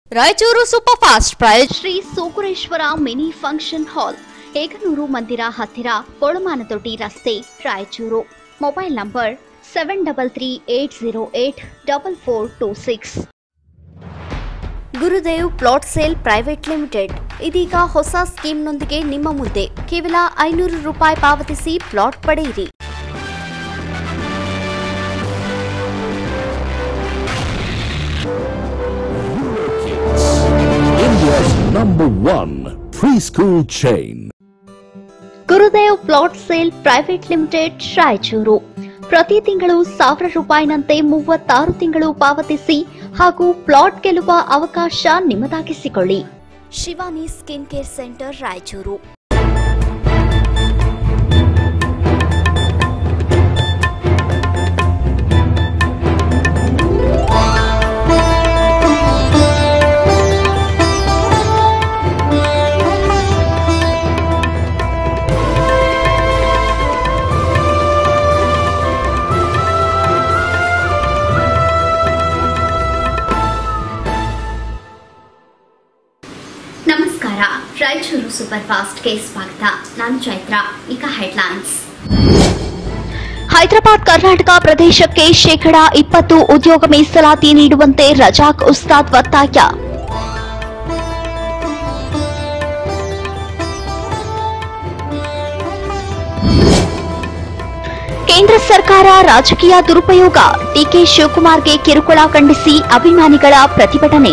Raichur super fast price Shri Sokureshwara mini function hall ಏಕನೂರು ಮಂದಿರ ಹತ್ತಿರ ಕೊಳಮಾನದೊಡ್ಡಿ ರಸ್ತೆ Raichur mobile number seven double three eight zero eight double four two six Gurudev plot sale private limited ಇದೀಗ ಹೊಸ ಸ್ಕೀಮ್ನೊಂದಿಗೆ ನಿಮ್ಮ ಮುಂದೆ ಕೇವಲ ಐನೂರು ರೂಪಾಯಿ ಪಾವತಿಸಿ ಪ್ಲಾಟ್ ಪಡೆಯಿರಿ India's number one preschool chain. Gurudev plot sale private limited Raichur ಪ್ರತಿ ತಿಂಗಳು ಸಾವಿರ ರೂಪಾಯಿನಂತೆ ಮೂವತ್ತಾರು ತಿಂಗಳು ಪಾವತಿಸಿ ಹಾಗೂ ಪ್ಲಾಟ್ ಗೆಲ್ಲುವ ಅವಕಾಶ ನಿಮ್ಮದಾಗಿಸಿಕೊಳ್ಳಿ Shivani skin care centre Raichur ನಮಸ್ಕಾರ ರಾಯಚೂರು ಸೂಪರ್ ಫಾಸ್ಟ್ಗೆ ಸ್ವಾಗತ ನಾನು ಚೈತ್ರ ಈಗ ಹೆಡ್ಲೈನ್ಸ್ ಹೈದರಾಬಾದ್ ಕರ್ನಾಟಕ ಪ್ರದೇಶಕ್ಕೆ ಶೇಕಡಾ ಇಪ್ಪತ್ತು ಉದ್ಯೋಗ ಮೀಸಲಾತಿ ನೀಡುವಂತೆ ರಜಾಕ್ ಉಸ್ತಾದ್ ಒತ್ತಾಯ ಕೇಂದ್ರ ಸರ್ಕಾರ ರಾಜಕೀಯ ದುರುಪಯೋಗ ಡಿಕೆ ಶಿವಕುಮಾರ್ಗೆ ಕಿರುಕುಳ ಖಂಡಿಸಿ ಅಭಿಮಾನಿಗಳ ಪ್ರತಿಭಟನೆ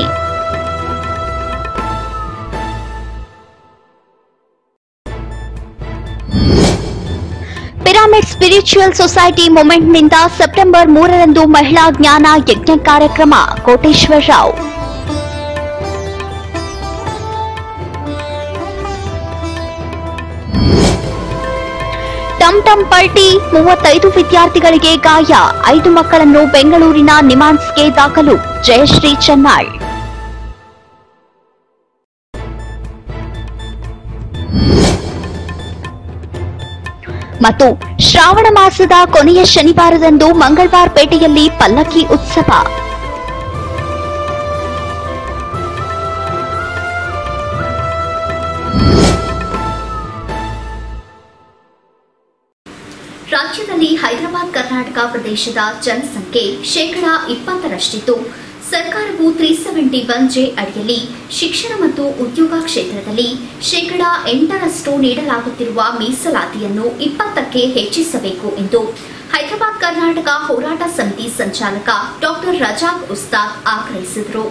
ಪಿರಾಮಿಡ್ ಸ್ಪಿರಿಚುವಲ್ ಸೊಸೈಟಿ ಮೂಮೆಂಟ್ನಿಂದ ಸೆಪ್ಟೆಂಬರ್ ಮೂರರಂದು ಮಹಿಳಾ ಜ್ಞಾನ ಯಜ್ಞ ಕಾರ್ಯಕ್ರಮ ಕೋಟೇಶ್ವರ ರಾವ್ ಟಮ್ ಟಮ್ ಪಲ್ಟಿ ಮೂವತ್ತೈದು ವಿದ್ಯಾರ್ಥಿಗಳಿಗೆ ಗಾಯ ಐದು ಮಕ್ಕಳನ್ನು ಬೆಂಗಳೂರಿನ ನಿಮಾನ್ಸ್ಗೆ ದಾಖಲು ಜಯಶ್ರೀ ಚೆನ್ನಾಳ್ ಮತ್ತು ಶ್ರಾವಣ ಮಾಸದ ಕೊನೆಯ ಶನಿವಾರದಂದು ಮಂಗಳವಾರಪೇಟೆಯಲ್ಲಿ ಪಲ್ಲಕ್ಕಿ ಉತ್ಸವ ರಾಜ್ಯದಲ್ಲಿ ಹೈದರಾಬಾದ್ ಕರ್ನಾಟಕ ಪ್ರದೇಶದ ಜನಸಂಖ್ಯೆ ಶೇಕಡಾ ಇಪ್ಪತ್ತರಷ್ಟಿದ್ದು ಸರ್ಕಾರವು ತ್ರೀ ಸೆವೆಂಟಿ ಒನ್ ಜೆ ಅಡಿಯಲ್ಲಿ ಶಿಕ್ಷಣ ಮತ್ತು ಉದ್ಯೋಗ ಕ್ಷೇತ್ರದಲ್ಲಿ ಶೇಕಡಾ ಎಂಟರಷ್ಟು ನೀಡಲಾಗುತ್ತಿರುವ ಮೀಸಲಾತಿಯನ್ನು ಇಪ್ಪತ್ತಕ್ಕೆ ಹೆಚ್ಚಿಸಬೇಕು ಎಂದು ಹೈದರಾಬಾದ್ ಕರ್ನಾಟಕ ಹೋರಾಟ ಸಮಿತಿ ಸಂಚಾಲಕ ಡಾಕ್ಟರ್ ರಜಾಕ್ ಉಸ್ತಾದ್ ಆಗ್ರಹಿಸಿದರು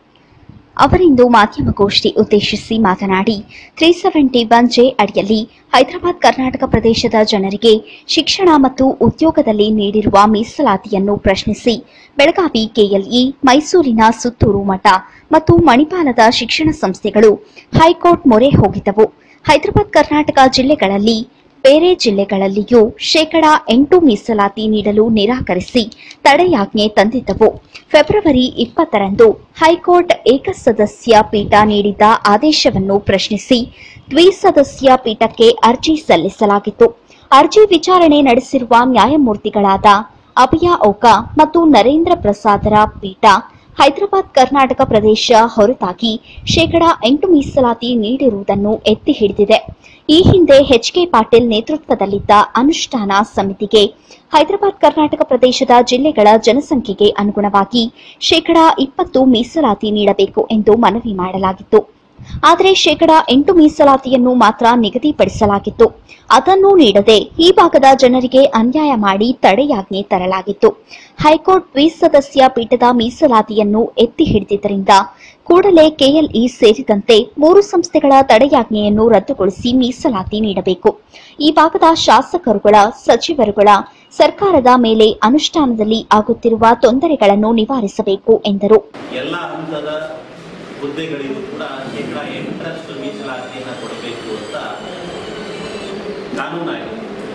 ಅವರಿಂದು ಮಾಧ್ಯಮಗೋಷ್ಠಿ ಉದ್ದೇಶಿಸಿ ಮಾತನಾಡಿ ತ್ರೀ ಸೆವೆಂಟಿ ಒನ್ ಜೆ ಅಡಿಯಲ್ಲಿ ಹೈದರಾಬಾದ್ ಕರ್ನಾಟಕ ಪ್ರದೇಶದ ಜನರಿಗೆ ಶಿಕ್ಷಣ ಮತ್ತು ಉದ್ಯೋಗದಲ್ಲಿ ನೀಡಿರುವ ಮೀಸಲಾತಿಯನ್ನು ಪ್ರಶ್ನಿಸಿ ಬೆಳಗಾವಿ ಕೆಎಲ್ಇ ಮೈಸೂರಿನ ಸುತ್ತೂರು ಮಠ ಮತ್ತು ಮಣಿಪಾಲದ ಶಿಕ್ಷಣ ಸಂಸ್ಥೆಗಳು ಹೈಕೋರ್ಟ್ ಮೊರೆ ಹೋಗಿದ್ದವು ಹೈದರಾಬಾದ್ ಕರ್ನಾಟಕ ಜಿಲ್ಲೆಗಳಲ್ಲಿ ಬೇರೆ ಜಿಲ್ಲೆಗಳಲ್ಲಿಯೂ ಶೇಕಡಾ ಎಂಟು ಮೀಸಲಾತಿ ನೀಡಲು ನಿರಾಕರಿಸಿ ತಡೆಯಾಜ್ಞೆ ತಂದಿದ್ದವು ಫೆಬ್ರವರಿ ಇಪ್ಪತ್ತರಂದು ಹೈಕೋರ್ಟ್ ಏಕಸದಸ್ಯ ಪೀಠ ನೀಡಿದ್ದ ಆದೇಶವನ್ನು ಪ್ರಶ್ನಿಸಿ ದ್ವಿಸದಸ್ಯ ಪೀಠಕ್ಕೆ ಅರ್ಜಿ ಸಲ್ಲಿಸಲಾಗಿತ್ತು ಅರ್ಜಿ ವಿಚಾರಣೆ ನಡೆಸಿರುವ ನ್ಯಾಯಮೂರ್ತಿಗಳಾದ ಅಭಯ ಓಕಾ ಮತ್ತು ನರೇಂದ್ರ ಪ್ರಸಾದರ ಪೀಠ ಹೈದರಾಬಾದ್ ಕರ್ನಾಟಕ ಪ್ರದೇಶ ಹೊರತಾಗಿ ಶೇಕಡಾ ಎಂಟು ಮೀಸಲಾತಿ ನೀಡಿರುವುದನ್ನು ಎತ್ತಿ ಹಿಡಿದಿದೆ ಈ ಹಿಂದೆ ಎಚ್ಕೆ ಪಾಟೀಲ್ ನೇತೃತ್ವದಲ್ಲಿದ್ದ ಅನುಷ್ಠಾನ ಸಮಿತಿಗೆ ಹೈದರಾಬಾದ್ ಕರ್ನಾಟಕ ಪ್ರದೇಶದ ಜಿಲ್ಲೆಗಳ ಜನಸಂಖ್ಯೆಗೆ ಅನುಗುಣವಾಗಿ ಶೇಕಡಾ ಇಪ್ಪತ್ತು ಮೀಸಲಾತಿ ನೀಡಬೇಕು ಎಂದು ಮನವಿ ಮಾಡಲಾಗಿತ್ತು ಆದರೆ ಶೇಕಡಾ ಎಂಟು ಮೀಸಲಾತಿಯನ್ನು ಮಾತ್ರ ನಿಗದಿಪಡಿಸಲಾಗಿತ್ತು ಅದನ್ನು ನೀಡದೆ ಈ ಭಾಗದ ಜನರಿಗೆ ಅನ್ಯಾಯ ಮಾಡಿ ತಡೆಯಾಜ್ಞೆ ತರಲಾಗಿತ್ತು ಹೈಕೋರ್ಟ್ ದ್ವಿಸದಸ್ಯ ಪೀಠದ ಮೀಸಲಾತಿಯನ್ನು ಎತ್ತಿ ಹಿಡಿದಿದ್ದರಿಂದ ಕೂಡಲೇ ಕೆಎಲ್ಇ ಸೇರಿದಂತೆ ಮೂರು ಸಂಸ್ಥೆಗಳ ತಡೆಯಾಜ್ಞೆಯನ್ನು ರದ್ದುಗೊಳಿಸಿ ಮೀಸಲಾತಿ ನೀಡಬೇಕು ಈ ಭಾಗದ ಶಾಸಕರುಗಳ ಸಚಿವರುಗಳ ಸರ್ಕಾರದ ಮೇಲೆ ಅನುಷ್ಠಾನದಲ್ಲಿ ಆಗುತ್ತಿರುವ ತೊಂದರೆಗಳನ್ನು ನಿವಾರಿಸಬೇಕು ಎಂದರು ಎಲ್ಲ ಹಂತದ ಹುದ್ದೆಗಳಿಗೂ ಕೂಡ ಶೇಕಡ ಎಂಟರಷ್ಟು ಮೀಸಲಾತಿಯನ್ನು ಕೊಡಬೇಕು ಅಂತ ಕಾನೂನಾಗಿದೆ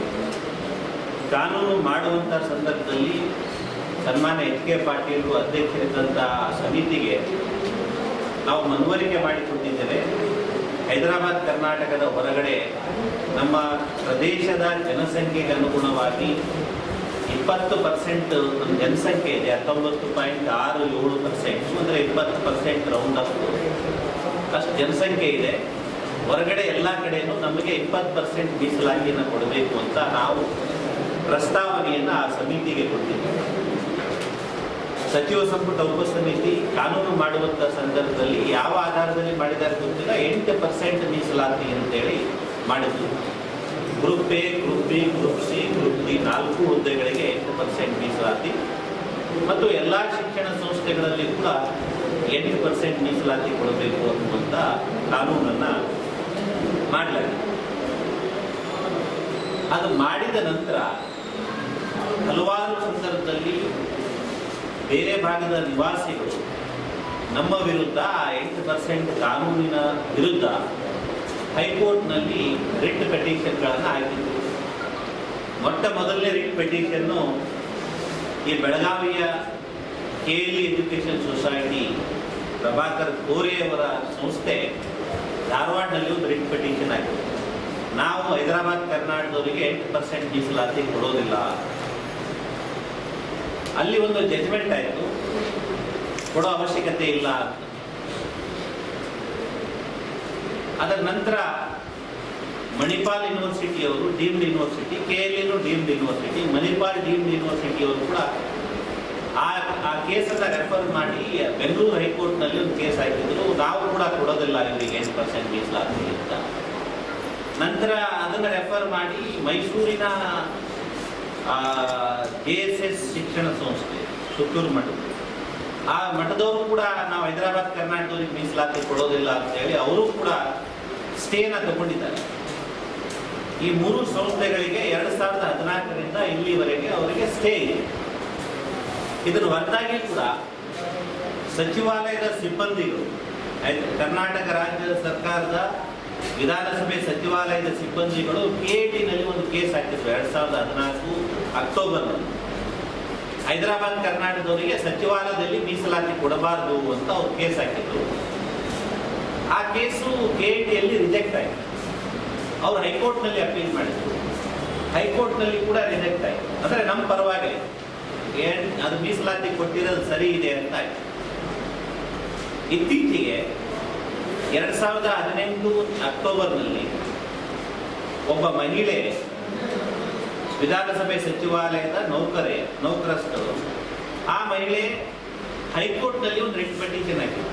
ಕಾನೂನು ಮಾಡುವಂಥ ಸಂದರ್ಭದಲ್ಲಿ ಸನ್ಮಾನ್ಯ ಎಚ್ ಕೆ ಪಾಟೀಲ್ ಅಧ್ಯಕ್ಷರಿದ್ದಂಥ ಸಮಿತಿಗೆ ನಾವು ಮನವರಿಕೆ ಮಾಡಿಕೊಟ್ಟಿದ್ದೇವೆ ಹೈದರಾಬಾದ್ ಕರ್ನಾಟಕದ ಹೊರಗಡೆ ನಮ್ಮ ಪ್ರದೇಶದ ಜನಸಂಖ್ಯೆಗೆ ಅನುಗುಣವಾಗಿ ಇಪ್ಪತ್ತು ಪರ್ಸೆಂಟ್ ಜನಸಂಖ್ಯೆ ಇದೆ ಹತ್ತೊಂಬತ್ತು ಪಾಯಿಂಟ್ ಆರು ಏಳು ಪರ್ಸೆಂಟ್ ಅಂದರೆ ಇಪ್ಪತ್ತು ಪರ್ಸೆಂಟ್ ರೌಂಡ್ ಅಪ್ ಅಷ್ಟು ಜನಸಂಖ್ಯೆ ಇದೆ ಹೊರಗಡೆ ಎಲ್ಲ ಕಡೆನೂ ನಮಗೆ ಇಪ್ಪತ್ತು ಪರ್ಸೆಂಟ್ ಮೀಸಲಾತಿಯನ್ನು ಕೊಡಬೇಕು ಅಂತ ನಾವು ಪ್ರಸ್ತಾವನೆಯನ್ನು ಆ ಸಮಿತಿಗೆ ಕೊಟ್ಟಿದ್ದೀವಿ ಸಚಿವ ಸಂಪುಟ ಉಪಸಮಿತಿ ಕಾನೂನು ಮಾಡುವಂಥ ಸಂದರ್ಭದಲ್ಲಿ ಯಾವ ಆಧಾರದಲ್ಲಿ ಮಾಡಿದ್ದಾರೆ ಗೊತ್ತಿಲ್ಲ ಎಂಟು ಪರ್ಸೆಂಟ್ ಮೀಸಲಾತಿ ಅಂತೇಳಿ ಮಾಡಿದ್ರು group A group B group C group D ನಾಲ್ಕು ಹುದ್ದೆಗಳಿಗೆ ಎಂಟು ಪರ್ಸೆಂಟ್ ಮೀಸಲಾತಿ ಮತ್ತು ಎಲ್ಲ ಶಿಕ್ಷಣ ಸಂಸ್ಥೆಗಳಲ್ಲಿ ಕೂಡ ಎಂಟು ಪರ್ಸೆಂಟ್ ಮೀಸಲಾತಿ ಕೊಡಬೇಕು ಅನ್ನುವಂಥ ಕಾನೂನನ್ನು ಮಾಡಲಾಗಿದೆ ಅದು ಮಾಡಿದ ನಂತರ ಹಲವಾರು ಸಂದರ್ಭದಲ್ಲಿ ಬೇರೆ ಭಾಗದ ನಿವಾಸಿಗಳು ನಮ್ಮ ವಿರುದ್ಧ ಆ ಎಂಟು ಪರ್ಸೆಂಟ್ ಕಾನೂನಿನ ವಿರುದ್ಧ ಹೈಕೋರ್ಟ್ನಲ್ಲಿ ರಿಟ್ ಪೆಟಿಷನ್ಗಳನ್ನು ಹಾಕಿದ್ರು ಮೊಟ್ಟ ಮೊದಲನೇ ರಿಟ್ ಪೆಟಿಷನ್ನು ಈ ಬೆಳಗಾವಿಯ K L education society Prabhakar ಕೋರೆಯವರ ಸಂಸ್ಥೆ ಧಾರವಾಡನಲ್ಲಿ ಒಂದು ರಿಟ್ ಪೆಟಿಷನ್ ಹಾಕಿದ್ರು ನಾವು ಹೈದರಾಬಾದ್ ಕರ್ನಾಟಕದವರಿಗೆ ಎಂಟು ಪರ್ಸೆಂಟ್ ಮೀಸಲಾತಿ ಕೊಡೋದಿಲ್ಲ ಅಲ್ಲಿ ಒಂದು ಜಜ್ಮೆಂಟ್ ಆಯಿತು ಕೊಡೋ ಅವಶ್ಯಕತೆ ಇಲ್ಲ ಅಂತ ಅದರ ನಂತರ ಮಣಿಪಾಲ್ ಯೂನಿವರ್ಸಿಟಿಯವರು ಡೀಮ್ಡ್ ಯೂನಿವರ್ಸಿಟಿ ಕೆ ಎಲ್ ಎನು ಡೀಮ್ಡ್ ಯೂನಿವರ್ಸಿಟಿ ಮಣಿಪಾಲ್ ಡೀಮ್ಡ್ ಯೂನಿವರ್ಸಿಟಿಯವರು ಕೂಡ ಆ ಆ ಕೇಸನ್ನು ರೆಫರ್ ಮಾಡಿ ಬೆಂಗಳೂರು ಹೈಕೋರ್ಟ್ನಲ್ಲಿ ಒಂದು ಕೇಸ್ ಹಾಕಿದ್ರು ನಾವು ಕೂಡ ಕೊಡೋದಿಲ್ಲ ಇವರಿಗೆ ಎಂಟು ಪರ್ಸೆಂಟ್ ಮೀಸಲಾತಿ ಅಂತ ನಂತರ ಅದನ್ನು ರೆಫರ್ ಮಾಡಿ ಮೈಸೂರಿನ ಜೆ ಎಸ್ ಎಸ್ ಶಿಕ್ಷಣ ಸಂಸ್ಥೆ ಸುತ್ತೂರು ಮಠ ಆ ಮಠದವರು ಕೂಡ ನಾವು ಹೈದರಾಬಾದ್ ಕರ್ನಾಟಕದವ್ರಿಗೆ ಮೀಸಲಾತಿ ಕೊಡೋದಿಲ್ಲ ಅಂತ ಹೇಳಿ ಅವರು ಕೂಡ ಸ್ಟೇನ ತಗೊಂಡಿದ್ದಾರೆ ಈ ಮೂರು ಸಂಸ್ಥೆಗಳಿಗೆ ಎರಡು ಸಾವಿರದ ಹದಿನಾಲ್ಕರಿಂದ ಇಲ್ಲಿವರೆಗೆ ಅವರಿಗೆ ಸ್ಟೇ ಇದೆ ಇದನ್ನು ಹೊರತಾಗಿ ಕೂಡ ಸಚಿವಾಲಯದ ಸಿಬ್ಬಂದಿಗಳು ಆಯ್ತು ಕರ್ನಾಟಕ ರಾಜ್ಯ ಸರ್ಕಾರದ ವಿಧಾನಸಭೆ ಸಚಿವಾಲಯದ ಸಿಬ್ಬಂದಿಗಳು ಕೆ ಟಿನಲ್ಲಿ ಒಂದು ಕೇಸ್ ಹಾಕಿದ್ರು ಎರಡ್ ಸಾವಿರದ ಹದಿನಾಲ್ಕು ಅಕ್ಟೋಬರ್ನಲ್ಲಿ ಹೈದರಾಬಾದ್ ಕರ್ನಾಟಕದವರಿಗೆ ಸಚಿವಾಲಯದಲ್ಲಿ ಮೀಸಲಾತಿ ಕೊಡಬಾರದು ಅಂತ ಅವ್ರು ಕೇಸ್ ಹಾಕಿದ್ರು ಆ ಕೇಸು ಕೆ ಟಿಯಲ್ಲಿ ರಿಜೆಕ್ಟ್ ಆಯಿತು ಅವರು ಹೈಕೋರ್ಟ್ನಲ್ಲಿ ಅಪೀಲ್ ಮಾಡಿದ್ರು ಹೈಕೋರ್ಟ್ನಲ್ಲಿ ಕೂಡ ರಿಜೆಕ್ಟ್ ಆಯಿತು ಅಂದರೆ ನಮ್ಮ ಪರವಾಗಿ ಏನ್ ಅದು ಮೀಸಲಾತಿ ಕೊಟ್ಟಿರೋದು ಸರಿ ಇದೆ ಅಂತ ಆಯ್ತು ಇತ್ತೀಚೆಗೆ ಎರಡು ಸಾವಿರದ ಹದಿನೆಂಟು ಅಕ್ಟೋಬರ್ನಲ್ಲಿ ಒಬ್ಬ ಮಹಿಳೆ ವಿಧಾನಸಭೆ ಸಚಿವಾಲಯದ ನೌಕರೇ ನೌಕರಸ್ಥರು ಆ ಮಹಿಳೆ ಹೈಕೋರ್ಟ್ನಲ್ಲಿ ಒಂದು ರಿಟ್ ಪೆಟಿಷನ್ ಹಾಕಿದ್ರು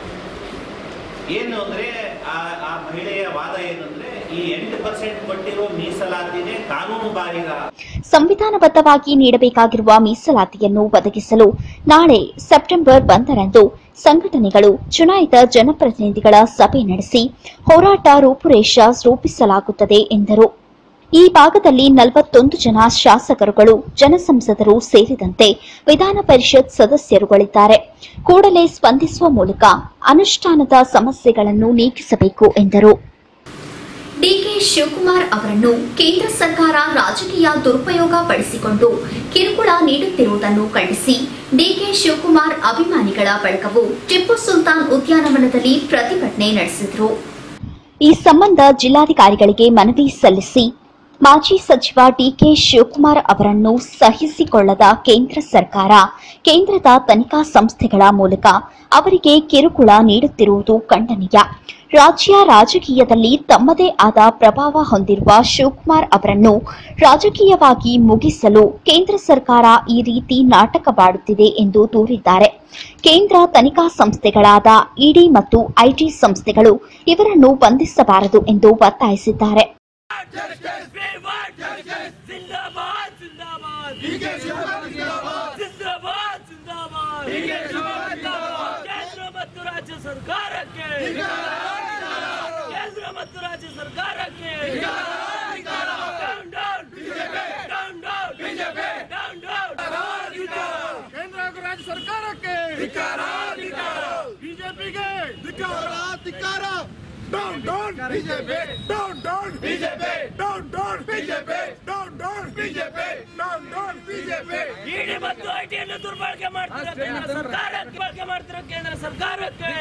ಏನು ಅಂದ್ರೆ ಆ ಆ ಮಹಿಳೆಯ ವಾದ ಏನಂದ್ರೆ ಈ ಎಂಟು ಪರ್ಸೆಂಟ್ ಕೊಟ್ಟಿರೋ ಮೀಸಲಾತಿನೇ ಕಾನೂನು ಬಾಹಿರ ಸಂವಿಧಾನಬದ್ಧವಾಗಿ ನೀಡಬೇಕಾಗಿರುವ ಮೀಸಲಾತಿಯನ್ನು ಒದಗಿಸಲು ನಾಳೆ ಸೆಪ್ಟೆಂಬರ್ ಒಂದರಂದು ಸಂಘಟನೆಗಳು ಚುನಾಯಿತ ಜನಪ್ರತಿನಿಧಿಗಳ ಸಭೆ ನಡೆಸಿ ಹೋರಾಟ ರೂಪುರೇಷ ರೂಪಿಸಲಾಗುತ್ತದೆ ಎಂದರು ಈ ಭಾಗದಲ್ಲಿ ನಲವತ್ತೊಂದು ಜನ ಶಾಸಕರುಗಳು ಜನಸಂಸದರು ಸೇರಿದಂತೆ ವಿಧಾನ ಪರಿಷತ್ ಸದಸ್ಯರುಗಳಿದ್ದಾರೆ ಕೂಡಲೇ ಸ್ಪಂದಿಸುವ ಮೂಲಕ ಅನುಷ್ಠಾನದ ಸಮಸ್ಯೆಗಳನ್ನು ನೀಗಿಸಬೇಕು ಎಂದರು ಡಿಕೆ ಶಿವಕುಮಾರ್ ಅವರನ್ನು ಕೇಂದ್ರ ಸರ್ಕಾರ ರಾಜಕೀಯ ದುರುಪಯೋಗ ಪಡಿಸಿಕೊಂಡು ಕಿರುಕುಳ ನೀಡುತ್ತಿರುವುದನ್ನು ಖಂಡಿಸಿ ಡಿಕೆ ಶಿವಕುಮಾರ್ ಅಭಿಮಾನಿಗಳ ಬಳಗವು ಟಿಪ್ಪು ಸುಲ್ತಾನ್ ಉದ್ಯಾನವನದಲ್ಲಿ ಪ್ರತಿಭಟನೆ ನಡೆಸಿದರು ಈ ಸಂಬಂಧ ಜಿಲ್ಲಾಧಿಕಾರಿಗಳಿಗೆ ಮನವಿ ಸಲ್ಲಿಸಿ ಮಾಜಿ ಸಚಿವ ಡಿಕೆ ಶಿವಕುಮಾರ್ ಅವರನ್ನು ಸಹಿಸಿಕೊಳ್ಳದ ಕೇಂದ್ರ ಸರ್ಕಾರ ಕೇಂದ್ರದ ತನಿಖಾ ಸಂಸ್ಥೆಗಳ ಮೂಲಕ ಅವರಿಗೆ ಕಿರುಕುಳ ನೀಡುತ್ತಿರುವುದು ಖಂಡನೀಯ ರಾಜ್ಯ ರಾಜಕೀಯದಲ್ಲಿ ತಮ್ಮದೇ ಆದ ಪ್ರಭಾವ ಹೊಂದಿರುವ ಶಿವಕುಮಾರ್ ಅವರನ್ನು ರಾಜಕೀಯವಾಗಿ ಮುಗಿಸಲು ಕೇಂದ್ರ ಸರ್ಕಾರ ಈ ರೀತಿ ನಾಟಕವಾಡುತ್ತಿದೆ ಎಂದು ದೂರಿದ್ದಾರೆ ಕೇಂದ್ರ ತನಿಖಾ ಸಂಸ್ಥೆಗಳಾದ ಇಡಿ ಮತ್ತು ಐಟಿ ಸಂಸ್ಥೆಗಳು ಇವರನ್ನು ಬಂಧಿಸಬಾರದು ಎಂದು ಒತ್ತಾಯಿಸಿದ್ದಾರೆ जिंदाबाद जिंदाबाद जिंदाबाद जिंदाबाद ಕೇಂದ್ರ ಮತ್ತು ರಾಜ್ಯ ಸರ್ಕಾರಕ್ಕೆ ಕೇಂದ್ರ ಮತ್ತು ರಾಜ್ಯ ಸರ್ಕಾರಕ್ಕೆ Down, down. Down, down. Down, down. ಕೇಂದ್ರ ಹಾಗೂ ರಾಜ್ಯ ಸರ್ಕಾರಕ್ಕೆ ಬಿಜೆಪಿಗೆ ಧಿಕ್ಕಾರ down down BJP down down BJP down down BJP down down BJP down down BJP ED ಮತ್ತು ಐಟಿಯನ್ನು ದುರ್ಬಳಕೆ ಮಾಡ್ತಿರೋ ಕೇಂದ್ರ ಸರ್ಕಾರಕ್ಕೆ ಬಳಕೆ ಮಾಡ್ತಿರೋ ಕೇಂದ್ರ ಸರ್ಕಾರಕ್ಕೆ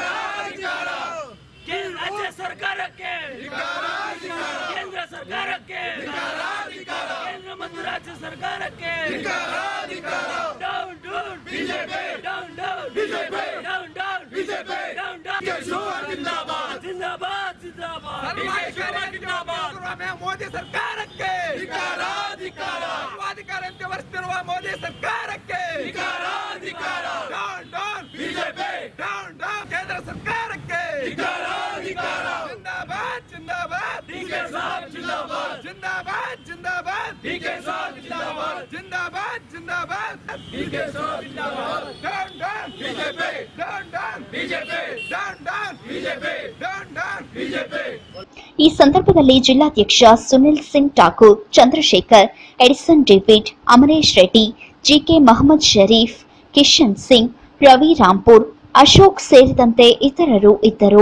ಕೇಂದ್ರ ರಾಜ್ಯ ಸರ್ಕಾರಕ್ಕೆ ಕೇಂದ್ರ ಸರ್ಕಾರಕ್ಕೆ ಕೇಂದ್ರ ಮತ್ತು ರಾಜ್ಯ ಸರ್ಕಾರಕ್ಕೆ ಧಿಕ್ಕಾರ, ಧಿಕ್ಕಾರ. Down down BJP. Down down BJP. Down down BJP. Down down Keshava ಜಿಂದಾಬಾದ್. ಜಿಂದಾಬಾದ್ ಜಿಂದಾಬಾದ್ ಮೋದಿ ಸರ್ಕಾರಕ್ಕೆ ಧಿಕ್ಕಾರ, ಧಿಕ್ಕಾರ. ಸರ್ವಾಧಿಕಾರಂತೆ ವರ್ತಿರುವ ಮೋದಿ ಸರ್ಕಾರಕ್ಕೆ ಧಿಕ್ಕಾರ, ಧಿಕ್ಕಾರ. Down down BJP. Down down ಕೇಂದ್ರ ಸರ್ಕಾರಕ್ಕೆ ಧಿಕ್ಕಾರ, ಧಿಕ್ಕಾರ. ಜಿಂದಾಬಾದ್ ಜಿಂದಾಬಾದ್ ಡಿಕೆ ಸಾಬ್ ಜಿಂದಾಬಾದ್. ಜಿಂದಾಬಾದ್ ಜಿಂದಾಬಾದ್ ಡಿಕೆ ಸಾಬ್ ಜಿಂದಾಬಾದ್. ಜಿಂದಾಬಾದ್ ಜಿಂದಾಬಾದ್ ಡಿಕೆ ಸಾಬ್ ಜಿಂದಾಬಾದ್. Down down BJP. Down down BJP. Down down BJP. Down down BJP. ಈ ಸಂದರ್ಭದಲ್ಲಿ ಜಿಲ್ಲಾಧ್ಯಕ್ಷ Sunil Singh Thakur Chandrashekar Edison David Amaresh Reddy GK Mohammad Sharif Kishan Singh Ravi Rampur Ashok ಸೇರಿದಂತೆ ಇತರರು ಇದ್ದರು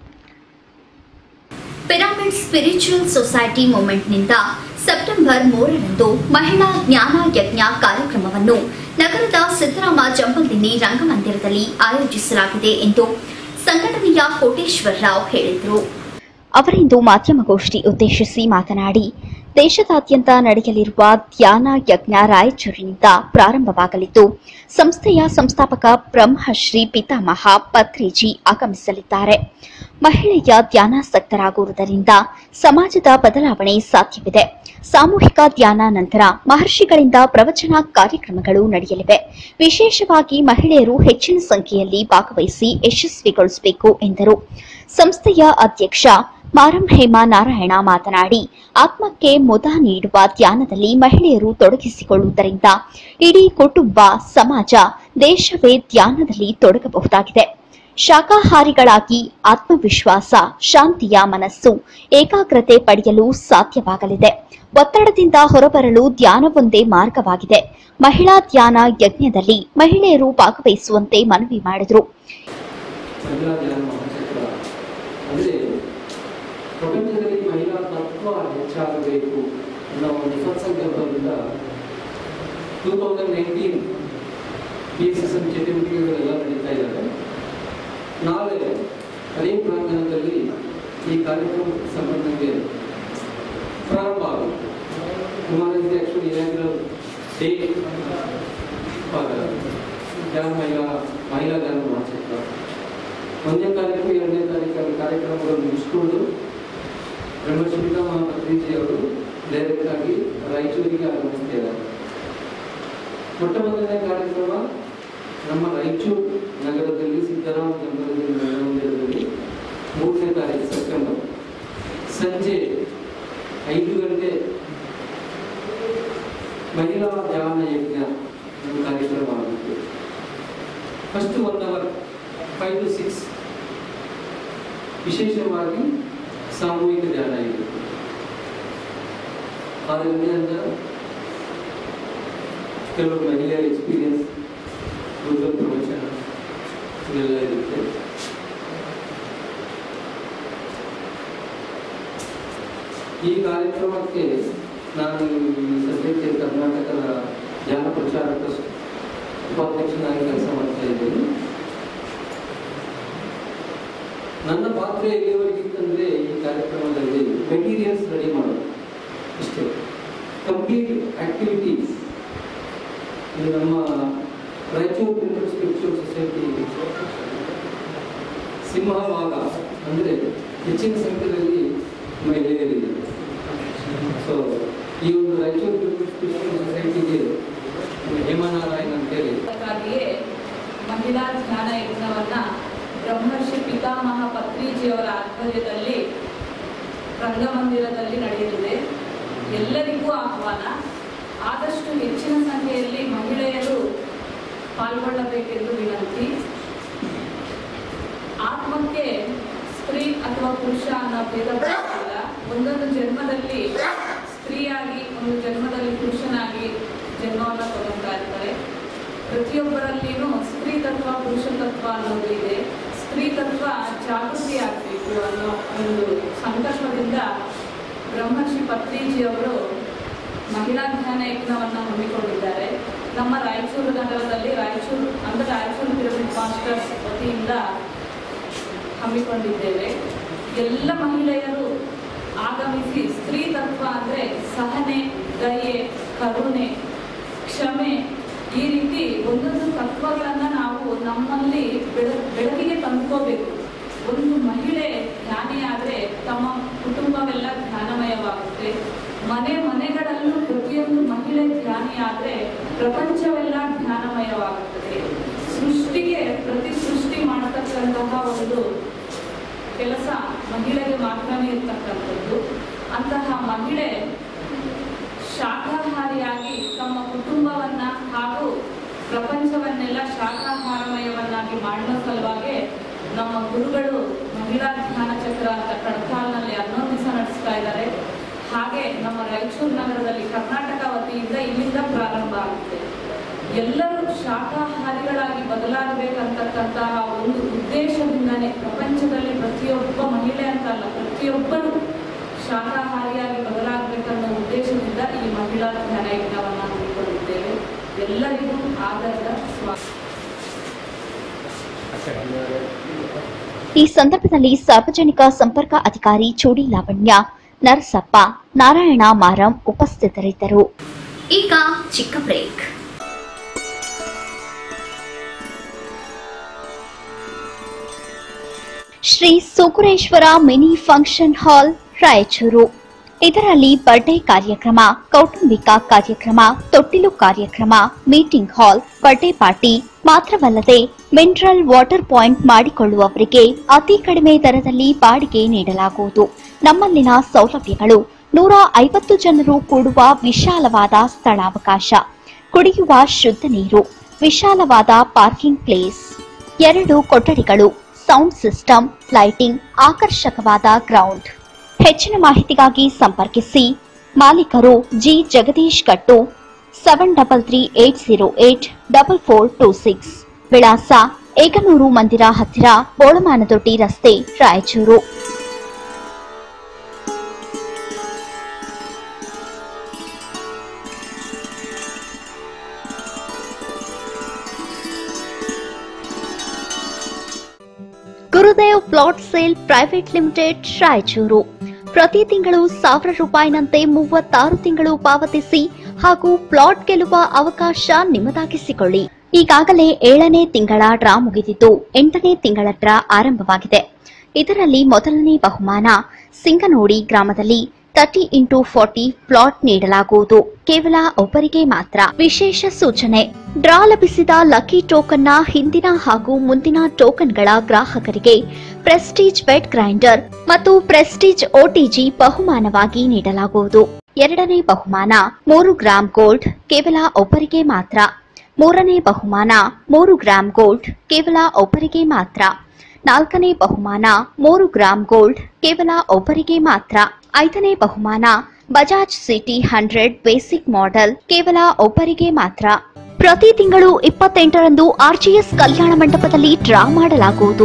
ಪಿರಾಮಿಡ್ ಸ್ಪಿರಿಚುವಲ್ ಸೊಸೈಟಿ ಮೂವ್ಮೆಂಟ್ನಿಂದ ಸೆಪ್ಟೆಂಬರ್ ಮೂರರಂದು ಮಹಿಳಾ ಜ್ಞಾನ ಯಜ್ಞ ಕಾರ್ಯಕ್ರಮವನ್ನು ನಗರದ ಸಿದ್ದರಾಮ ಜಂಬಲ್ದಿನ್ನಿ ರಂಗಮಂದಿರದಲ್ಲಿ ಆಯೋಜಿಸಲಾಗಿದೆ ಎಂದು ಸಂಘಟನೆಯ ಕೋಟೇಶ್ವರ ರಾವ್ ಹೇಳಿದರು ಅವರಿಂದು ಮಾಧ್ಯಮಗೋಷ್ಠಿ ಉದ್ದೇಶಿಸಿ ಮಾತನಾಡಿ ದೇಶದಾದ್ಯಂತ ನಡೆಯಲಿರುವ ಧ್ಯಾನ ಯಜ್ಞ ರಾಯಚೂರಿನಿಂದ ಪ್ರಾರಂಭವಾಗಲಿದ್ದು ಸಂಸ್ಥೆಯ ಸಂಸ್ಥಾಪಕ ಬ್ರಹ್ಮಶ್ರೀ ಪಿತಾಮಹ ಪತ್ರಿಜಿ ಆಗಮಿಸಲಿದ್ದಾರೆ ಮಹಿಳೆಯ ಧ್ಯಾನಾಸಕ್ತರಾಗುವುದರಿಂದ ಸಮಾಜದ ಬದಲಾವಣೆ ಸಾಧ್ಯವಿದೆ ಸಾಮೂಹಿಕ ಧ್ಯಾನ ನಂತರ ಮಹರ್ಷಿಗಳಿಂದ ಪ್ರವಚನ ಕಾರ್ಯಕ್ರಮಗಳು ನಡೆಯಲಿವೆ ವಿಶೇಷವಾಗಿ ಮಹಿಳೆಯರು ಹೆಚ್ಚಿನ ಸಂಖ್ಯೆಯಲ್ಲಿ ಭಾಗವಹಿಸಿ ಯಶಸ್ವಿಗೊಳಿಸಬೇಕು ಎಂದರು ಸಂಸ್ಥೆಯ ಅಧ್ಯಕ್ಷ ಮಾರಂ ಹೇಮಾ ನಾರಾಯಣ ಮಾತನಾಡಿ ಆತ್ಮಕ್ಕೆ ಮುದ ನೀಡುವ ಧ್ಯಾನದಲ್ಲಿ ಮಹಿಳೆಯರು ತೊಡಗಿಸಿಕೊಳ್ಳುವುದರಿಂದ ಇಡೀ ಕುಟುಂಬ ಸಮಾಜ ದೇಶವೇ ಧ್ಯಾನದಲ್ಲಿ ತೊಡಗಬಹುದಾಗಿದೆ ಶಾಕಾಹಾರಿಗಳಾಗಿ ಆತ್ಮವಿಶ್ವಾಸ ಶಾಂತಿಯ ಮನಸ್ಸು ಏಕಾಗ್ರತೆ ಪಡೆಯಲು ಸಾಧ್ಯವಾಗಲಿದೆ ಒತ್ತಡದಿಂದ ಹೊರಬರಲು ಧ್ಯಾನವೊಂದೇ ಮಾರ್ಗವಾಗಿದೆ ಮಹಿಳಾ ಧ್ಯಾನ ಯಜ್ಞದಲ್ಲಿ ಮಹಿಳೆಯರು ಭಾಗವಹಿಸುವಂತೆ ಮನವಿ ಮಾಡಿದರು ಮಹಿಳಾ ಧ್ಯಾನ ಮಹಾಚಕ್ರ ಅಂದರೆ ಪ್ರಪಂಚದಲ್ಲಿ ಮಹಿಳಾ ತತ್ವ ಹೆಚ್ಚಾಗಬೇಕು ಅನ್ನೋ ಒಂದು ಸತ್ಸಂಕಲ್ಪದಿಂದ two thousand nineteen P S S M ಚಟುವಟಿಕೆಗಳೆಲ್ಲ ನಡೀತಾ ಇದ್ದಾವೆ ನಾಳೆ ಅದೇ ಪ್ರಾಂಗಣದಲ್ಲಿ ಈ ಕಾರ್ಯಕ್ರಮ ಸಂಬಂಧಕ್ಕೆ ಪ್ರಾರಂಭ ಆಗುತ್ತೆ ಕುಮಾರಕ್ಕೆ ಆ್ಯಕ್ಚುಲಿ ಇನಾಗ್ರಲ್ ಡೇ ಧ್ಯಾನ ಮಹಿಳಾ ಮಹಿಳಾ ಧ್ಯಾನ ಮಹಾಚಕ್ರ ಒಂದನೇ ತಾರೀಕು ಎರಡನೇ ತಾರೀಕು ಅಲ್ಲಿ ಕಾರ್ಯಕ್ರಮಗಳು ಮುಗಿಸ್ಕೊಂಡು ಬ್ರಹ್ಮಶ್ರೀತಾ ಮಹಾಪತ್ರಿಜಿ ಅವರು ಡೈರೆಕ್ಟ್ ಆಗಿ ರಾಯಚೂರಿಗೆ ಆಗಮಿಸ್ತಾ ಇದ್ದಾರೆ ಮೊಟ್ಟ ಮೊದಲನೇ ಕಾರ್ಯಕ್ರಮ ನಮ್ಮ ರಾಯಚೂರು ನಗರದಲ್ಲಿ ಸಿದ್ದರಾಮ ಜಂಗಲದಲ್ಲಿ ರಂಗಮಂದಿರದಲ್ಲಿ ಮೂರನೇ ತಾರೀಕು ಸೆಪ್ಟೆಂಬರ್ ಸಂಜೆ ಐದು ಗಂಟೆ ಮಹಿಳಾ ಧ್ಯಾನ ಯಜ್ಞ ಒಂದು ಕಾರ್ಯಕ್ರಮ ಆಗುತ್ತೆ first one hour five to six ವಿಶೇಷವಾಗಿ ಸಾಮೂಹಿಕ ಧ್ಯಾನ ಇದೆ ಆದ್ದರಿಂದ ಕೆಲವು ಮಹಿಳೆಯರ ಎಕ್ಸ್ಪೀರಿಯನ್ಸ್ ರುದ್ರ ಪ್ರವಚನ ಇದೆಲ್ಲ ಇರುತ್ತೆ ಈ ಕಾರ್ಯಕ್ರಮಕ್ಕೆ ನಾನು ಈ ಸದ್ಯಕ್ಕೆ ಕರ್ನಾಟಕದ ಧ್ಯಾನ ಪ್ರಚಾರ ಟ್ರಸ್ಟ್ ಉಪಾಧ್ಯಕ್ಷನಾಗಿ ಕೆಲಸ ಮಾಡ್ತಾ ಇದ್ದೀನಿ ನನ್ನ ಪಾತ್ರ ಎಲ್ಲಿವರೆಗಿತ್ತಂದ್ರೆ ಈ ಕಾರ್ಯಕ್ರಮದಲ್ಲಿ ಮೆಟೀರಿಯಲ್ಸ್ ರೆಡಿ ಮಾಡೋದು ಇಷ್ಟೇ ಕಂಪ್ಲೀಟ್ ಆಕ್ಟಿವಿಟೀಸ್ ಇದು ನಮ್ಮ ರಾಯಚೂರು ಪ್ರಿಂಟರ್ ಸ್ಪಿರಿಚುವಲ್ ಸೊಸೈಟಿ ಸಿಂಹಭಾಗ ಅಂದರೆ ಹೆಚ್ಚಿನ ಸಂಖ್ಯೆಯಲ್ಲಿ ಮಹಿಳೆಯರಿದೆ ಸೊ ಈ ಒಂದು ರಾಯಚೂರು ಪ್ರಿಂಟರ್ ಸ್ಪಿರಿಚುವಲ್ ಸೊಸೈಟಿಗೆ ಹೇಮನಾರಾಯಣ್ ಅಂತೇಳಿ ಅದಕ್ಕಾಗಿಯೇ ಮಹಿಳಾ ಧ್ಯಾನ ಯಜ್ಞವನ್ನ ಬ್ರಹ್ಮರ್ಷಿ ಪಿತಾಮಹ ಪತ್ರಿಜಿಯವರ ಆಧ್ವರ್ಯದಲ್ಲಿ ರಂಗಮಂದಿರದಲ್ಲಿ ನಡೆಯಲಿದೆ ಎಲ್ಲರಿಗೂ ಆಹ್ವಾನ ಆದಷ್ಟು ಹೆಚ್ಚಿನ ಸಂಖ್ಯೆಯಲ್ಲಿ ಮಹಿಳೆಯರು ಪಾಲ್ಗೊಳ್ಳಬೇಕೆಂದು ವಿನಂತಿ ಆತ್ಮಕ್ಕೆ ಸ್ತ್ರೀ ಅಥವಾ ಪುರುಷ ಅನ್ನೋ ಭೇದ ಭಾವ ಇಲ್ಲ ಒಂದೊಂದು ಜನ್ಮದಲ್ಲಿ ಸ್ತ್ರೀಯಾಗಿ ಒಂದು ಜನ್ಮದಲ್ಲಿ ಪುರುಷನಾಗಿ ಜನ್ಮವನ್ನು ತಗೊಳ್ತಾ ಇರ್ತಾರೆ ಪ್ರತಿಯೊಬ್ಬರಲ್ಲಿನೂ ಸ್ತ್ರೀ ತತ್ವ ಪುರುಷ ತತ್ವ ಅನ್ನೋದು ಇದೆ ಸ್ತ್ರೀ ತತ್ವ ಜಾಗೃತಿ ಆಗಬೇಕು ಅನ್ನೋ ಒಂದು ಸಂಕಲ್ಪದಿಂದ ಬ್ರಹ್ಮರ್ಷಿ ಪತ್ರಿಜಿಯವರು ಮಹಿಳಾ ಜ್ಞಾನ ಯಜ್ಞವನ್ನು ಹಮ್ಮಿಕೊಂಡಿದ್ದಾರೆ ನಮ್ಮ ರಾಯಚೂರು ನಗರದಲ್ಲಿ ರಾಯಚೂರು ಅಂದರೆ ರಾಯಚೂರು ಪಿರಮಿಡ್ ಮಾಸ್ಟರ್ಸ್ ವತಿಯಿಂದ ಹಮ್ಮಿಕೊಂಡಿದ್ದೇವೆ ಎಲ್ಲ ಮಹಿಳೆಯರು ಆಗಮಿಸಿ ಸ್ತ್ರೀ ತತ್ವ ಅಂದರೆ ಸಹನೆ ದಯೆ ತತ್ವಗಳನ್ನ ನಾವು ನಮ್ಮಲ್ಲಿ ಬೆಳ ಬೆಳಕಿಗೆ ತಂದ್ಕೋಬೇಕು ಒಂದು ಮಹಿಳೆ ಜ್ಞಾನಿ ಆದ್ರೆ ತಮ್ಮ ಕುಟುಂಬವೆಲ್ಲ ಜ್ಞಾನಮಯವಾಗುತ್ತೆ ಮನೆ ಮನೆಗಳಲ್ಲೂ ಪ್ರತಿಯೊಂದು ಮಹಿಳೆ ಜ್ಞಾನಿ ಆದ್ರೆ ಪ್ರಪಂಚವೆಲ್ಲ ಜ್ಞಾನಮಯವಾಗುತ್ತದೆ ಸೃಷ್ಟಿಗೆ ಪ್ರತಿ ಸೃಷ್ಟಿ ಮಾಡತಕ್ಕಂತಹ ಒಂದು ಕೆಲಸ ಮಹಿಳೆಗೆ ಮಾತ್ರನೇ ಇರ್ತಕ್ಕಂಥದ್ದು ಅಂತಹ ಮಹಿಳೆ ಶಾಖಾಹಾರಿಯಾಗಿ ತಮ್ಮ ಕುಟುಂಬವನ್ನ ಹಾಗೂ ಪ್ರಪಂಚವನ್ನೆಲ್ಲ ಶಾಖಾಹಾರಮಯವನ್ನಾಗಿ ಮಾಡುವ ಸಲುವಾಗಿ ನಮ್ಮ ಗುರುಗಳು ಮಹಿಳಾ ಧ್ಯಾನ ಚಕ್ರ ಅಂತ ಕಡ್ಕಾಲ್ನಲ್ಲಿ ಹನ್ನೊಂದು ದಿವಸ ನಡೆಸ್ತಾ ಇದ್ದಾರೆ ಹಾಗೆ ನಮ್ಮ ರಾಯಚೂರು ನಗರದಲ್ಲಿ ಕರ್ನಾಟಕ ವತಿಯಿಂದ ಇಲ್ಲಿಂದ ಪ್ರಾರಂಭ ಆಗುತ್ತೆ ಎಲ್ಲರೂ ಶಾಖಾಹಾರಿಗಳಾಗಿ ಬದಲಾಗಬೇಕಂತಕ್ಕಂತಹ ಒಂದು ಉದ್ದೇಶದಿಂದನೇ ಪ್ರಪಂಚದಲ್ಲಿ ಪ್ರತಿಯೊಬ್ಬ ಮಹಿಳೆ ಅಂತಲ್ಲ ಪ್ರತಿಯೊಬ್ಬರು ಶಾಖಾಹಾರಿಯಾಗಿ ಬದಲಾಗಬೇಕನ್ನೋ ಉದ್ದೇಶದಿಂದ ಈ ಮಹಿಳಾ ಧ್ಯಾನ ಯಜ್ಞವನ್ನು ಹಮ್ಮಿಕೊಂಡಿದ್ದೇವೆ ಎಲ್ಲರಿಗೂ ಆಧಾರದ ಸ್ವಾಗತ ಈ ಸಂದರ್ಭದಲ್ಲಿ ಸಾರ್ವಜನಿಕ ಸಂಪರ್ಕ ಅಧಿಕಾರಿ ಚೂಡಿ ಲಾವಣ್ಯ ನರಸಪ್ಪ ನಾರಾಯಣ ಮಾರಂ ಉಪಸ್ಥಿತರಿದ್ದರು ಈಗ ಚಿಕ್ಕ break Shri Sukureshwara mini function hall Raichur ಇದರಲ್ಲಿ ಬರ್ಡೇ ಕಾರ್ಯಕ್ರಮ ಕೌಟುಂಬಿಕ ಕಾರ್ಯಕ್ರಮ ತೊಟ್ಟಿಲು ಕಾರ್ಯಕ್ರಮ ಮೀಟಿಂಗ್ ಹಾಲ್ ಬರ್ಡೇ ಪಾರ್ಟಿ ಮಾತ್ರವಲ್ಲದೆ ಮಿನರಲ್ ವಾಟರ್ ಪಾಯಿಂಟ್ ಮಾಡಿಕೊಳ್ಳುವವರಿಗೆ ಅತಿ ಕಡಿಮೆ ದರದಲ್ಲಿ ಬಾಡಿಗೆ ನೀಡಲಾಗುವುದು ನಮ್ಮಲ್ಲಿನ ಸೌಲಭ್ಯಗಳು ನೂರ ಐವತ್ತು ಜನರು ಕೂಡುವ ವಿಶಾಲವಾದ ಸ್ಥಳಾವಕಾಶ ಕುಡಿಯುವ ಶುದ್ಧ ನೀರು ವಿಶಾಲವಾದ ಪಾರ್ಕಿಂಗ್ ಪ್ಲೇಸ್ ಎರಡು ಕೊಠಡಿಗಳು ಸೌಂಡ್ ಸಿಸ್ಟಮ್ ಲೈಟಿಂಗ್ ಆಕರ್ಷಕವಾದ ಗ್ರೌಂಡ್ ಹೆಚ್ಚಿನ ಮಾಹಿತಿಗಾಗಿ ಸಂಪರ್ಕಿಸಿ ಮಾಲೀಕರು ಜಿ ಜಗದೀಶ್ ಕಟ್ಟು seven double three eight zero eight double four two six ವಿಳಾಸ ಏಕನೂರು ಮಂದಿರ ಹತ್ತಿರ ಬೋಳಮಾನದೊಡ್ಡಿ ರಸ್ತೆ Raichur Gurudev plot sale private limited Raichur ಪ್ರತಿ ತಿಂಗಳು ಸಾವಿರ ರೂಪಾಯಿನಂತೆ ಮೂವತ್ತಾರು ತಿಂಗಳು ಪಾವತಿಸಿ ಹಾಗೂ ಪ್ಲಾಟ್ ಗೆಲ್ಲುವ ಅವಕಾಶ ನಿಮ್ಮದಾಗಿಸಿಕೊಳ್ಳಿ ಈಗಾಗಲೇ ಏಳನೇ ತಿಂಗಳ ಡ್ರಾ ಮುಗಿದಿದ್ದು ಎಂಟನೇ ತಿಂಗಳ ಡ್ರಾ ಆರಂಭವಾಗಿದೆ ಇದರಲ್ಲಿ ಮೊದಲನೇ ಬಹುಮಾನ ಸಿಂಗನೋಡಿ ಗ್ರಾಮದಲ್ಲಿ ತರ್ಟಿ ಇಂಟು ಫಾರ್ಟಿ ಪ್ಲಾಟ್ ನೀಡಲಾಗುವುದು ಕೇವಲ ಒಬ್ಬರಿಗೆ ಮಾತ್ರ ವಿಶೇಷ ಸೂಚನೆ ಡ್ರಾ ಲಭಿಸಿದ ಲಕ್ಕಿ ಟೋಕನ್ನ ಹಿಂದಿನ ಹಾಗೂ ಮುಂದಿನ ಟೋಕನ್ಗಳ ಗ್ರಾಹಕರಿಗೆ ಪ್ರೆಸ್ಟೀಜ್ ಬೆಡ್ ಗ್ರೈಂಡರ್ ಮತ್ತು ಪ್ರೆಸ್ಟೀಜ್ ಒಟಿಜಿ ಬಹುಮಾನವಾಗಿ ನೀಡಲಾಗುವುದು ಎರಡನೇ ಬಹುಮಾನ ಮೂರು ಗ್ರಾಂ ಗೋಲ್ಡ್ ಕೇವಲ ಒಬ್ಬರಿಗೆ ಮಾತ್ರ ಮೂರನೇ ಬಹುಮಾನ ಮೂರು ಗ್ರಾಂ ಗೋಲ್ಡ್ ಕೇವಲ ಒಬ್ಬರಿಗೆ ಮಾತ್ರ ನಾಲ್ಕನೇ ಬಹುಮಾನ ಮೂರು ಗ್ರಾಂ ಗೋಲ್ಡ್ ಕೇವಲ ಒಬ್ಬರಿಗೆ ಮಾತ್ರ ಐದನೇ ಬಹುಮಾನ Bajaj CT hundred basic model ಕೇವಲ ಒಬ್ಬರಿಗೆ ಮಾತ್ರ ಪ್ರತಿ ತಿಂಗಳು ಇಪ್ಪತ್ತೆಂಟರಂದು ಆರ್ಜಿಎಸ್ ಕಲ್ಯಾಣ ಮಂಟಪದಲ್ಲಿ ಡ್ರಾ ಮಾಡಲಾಗುವುದು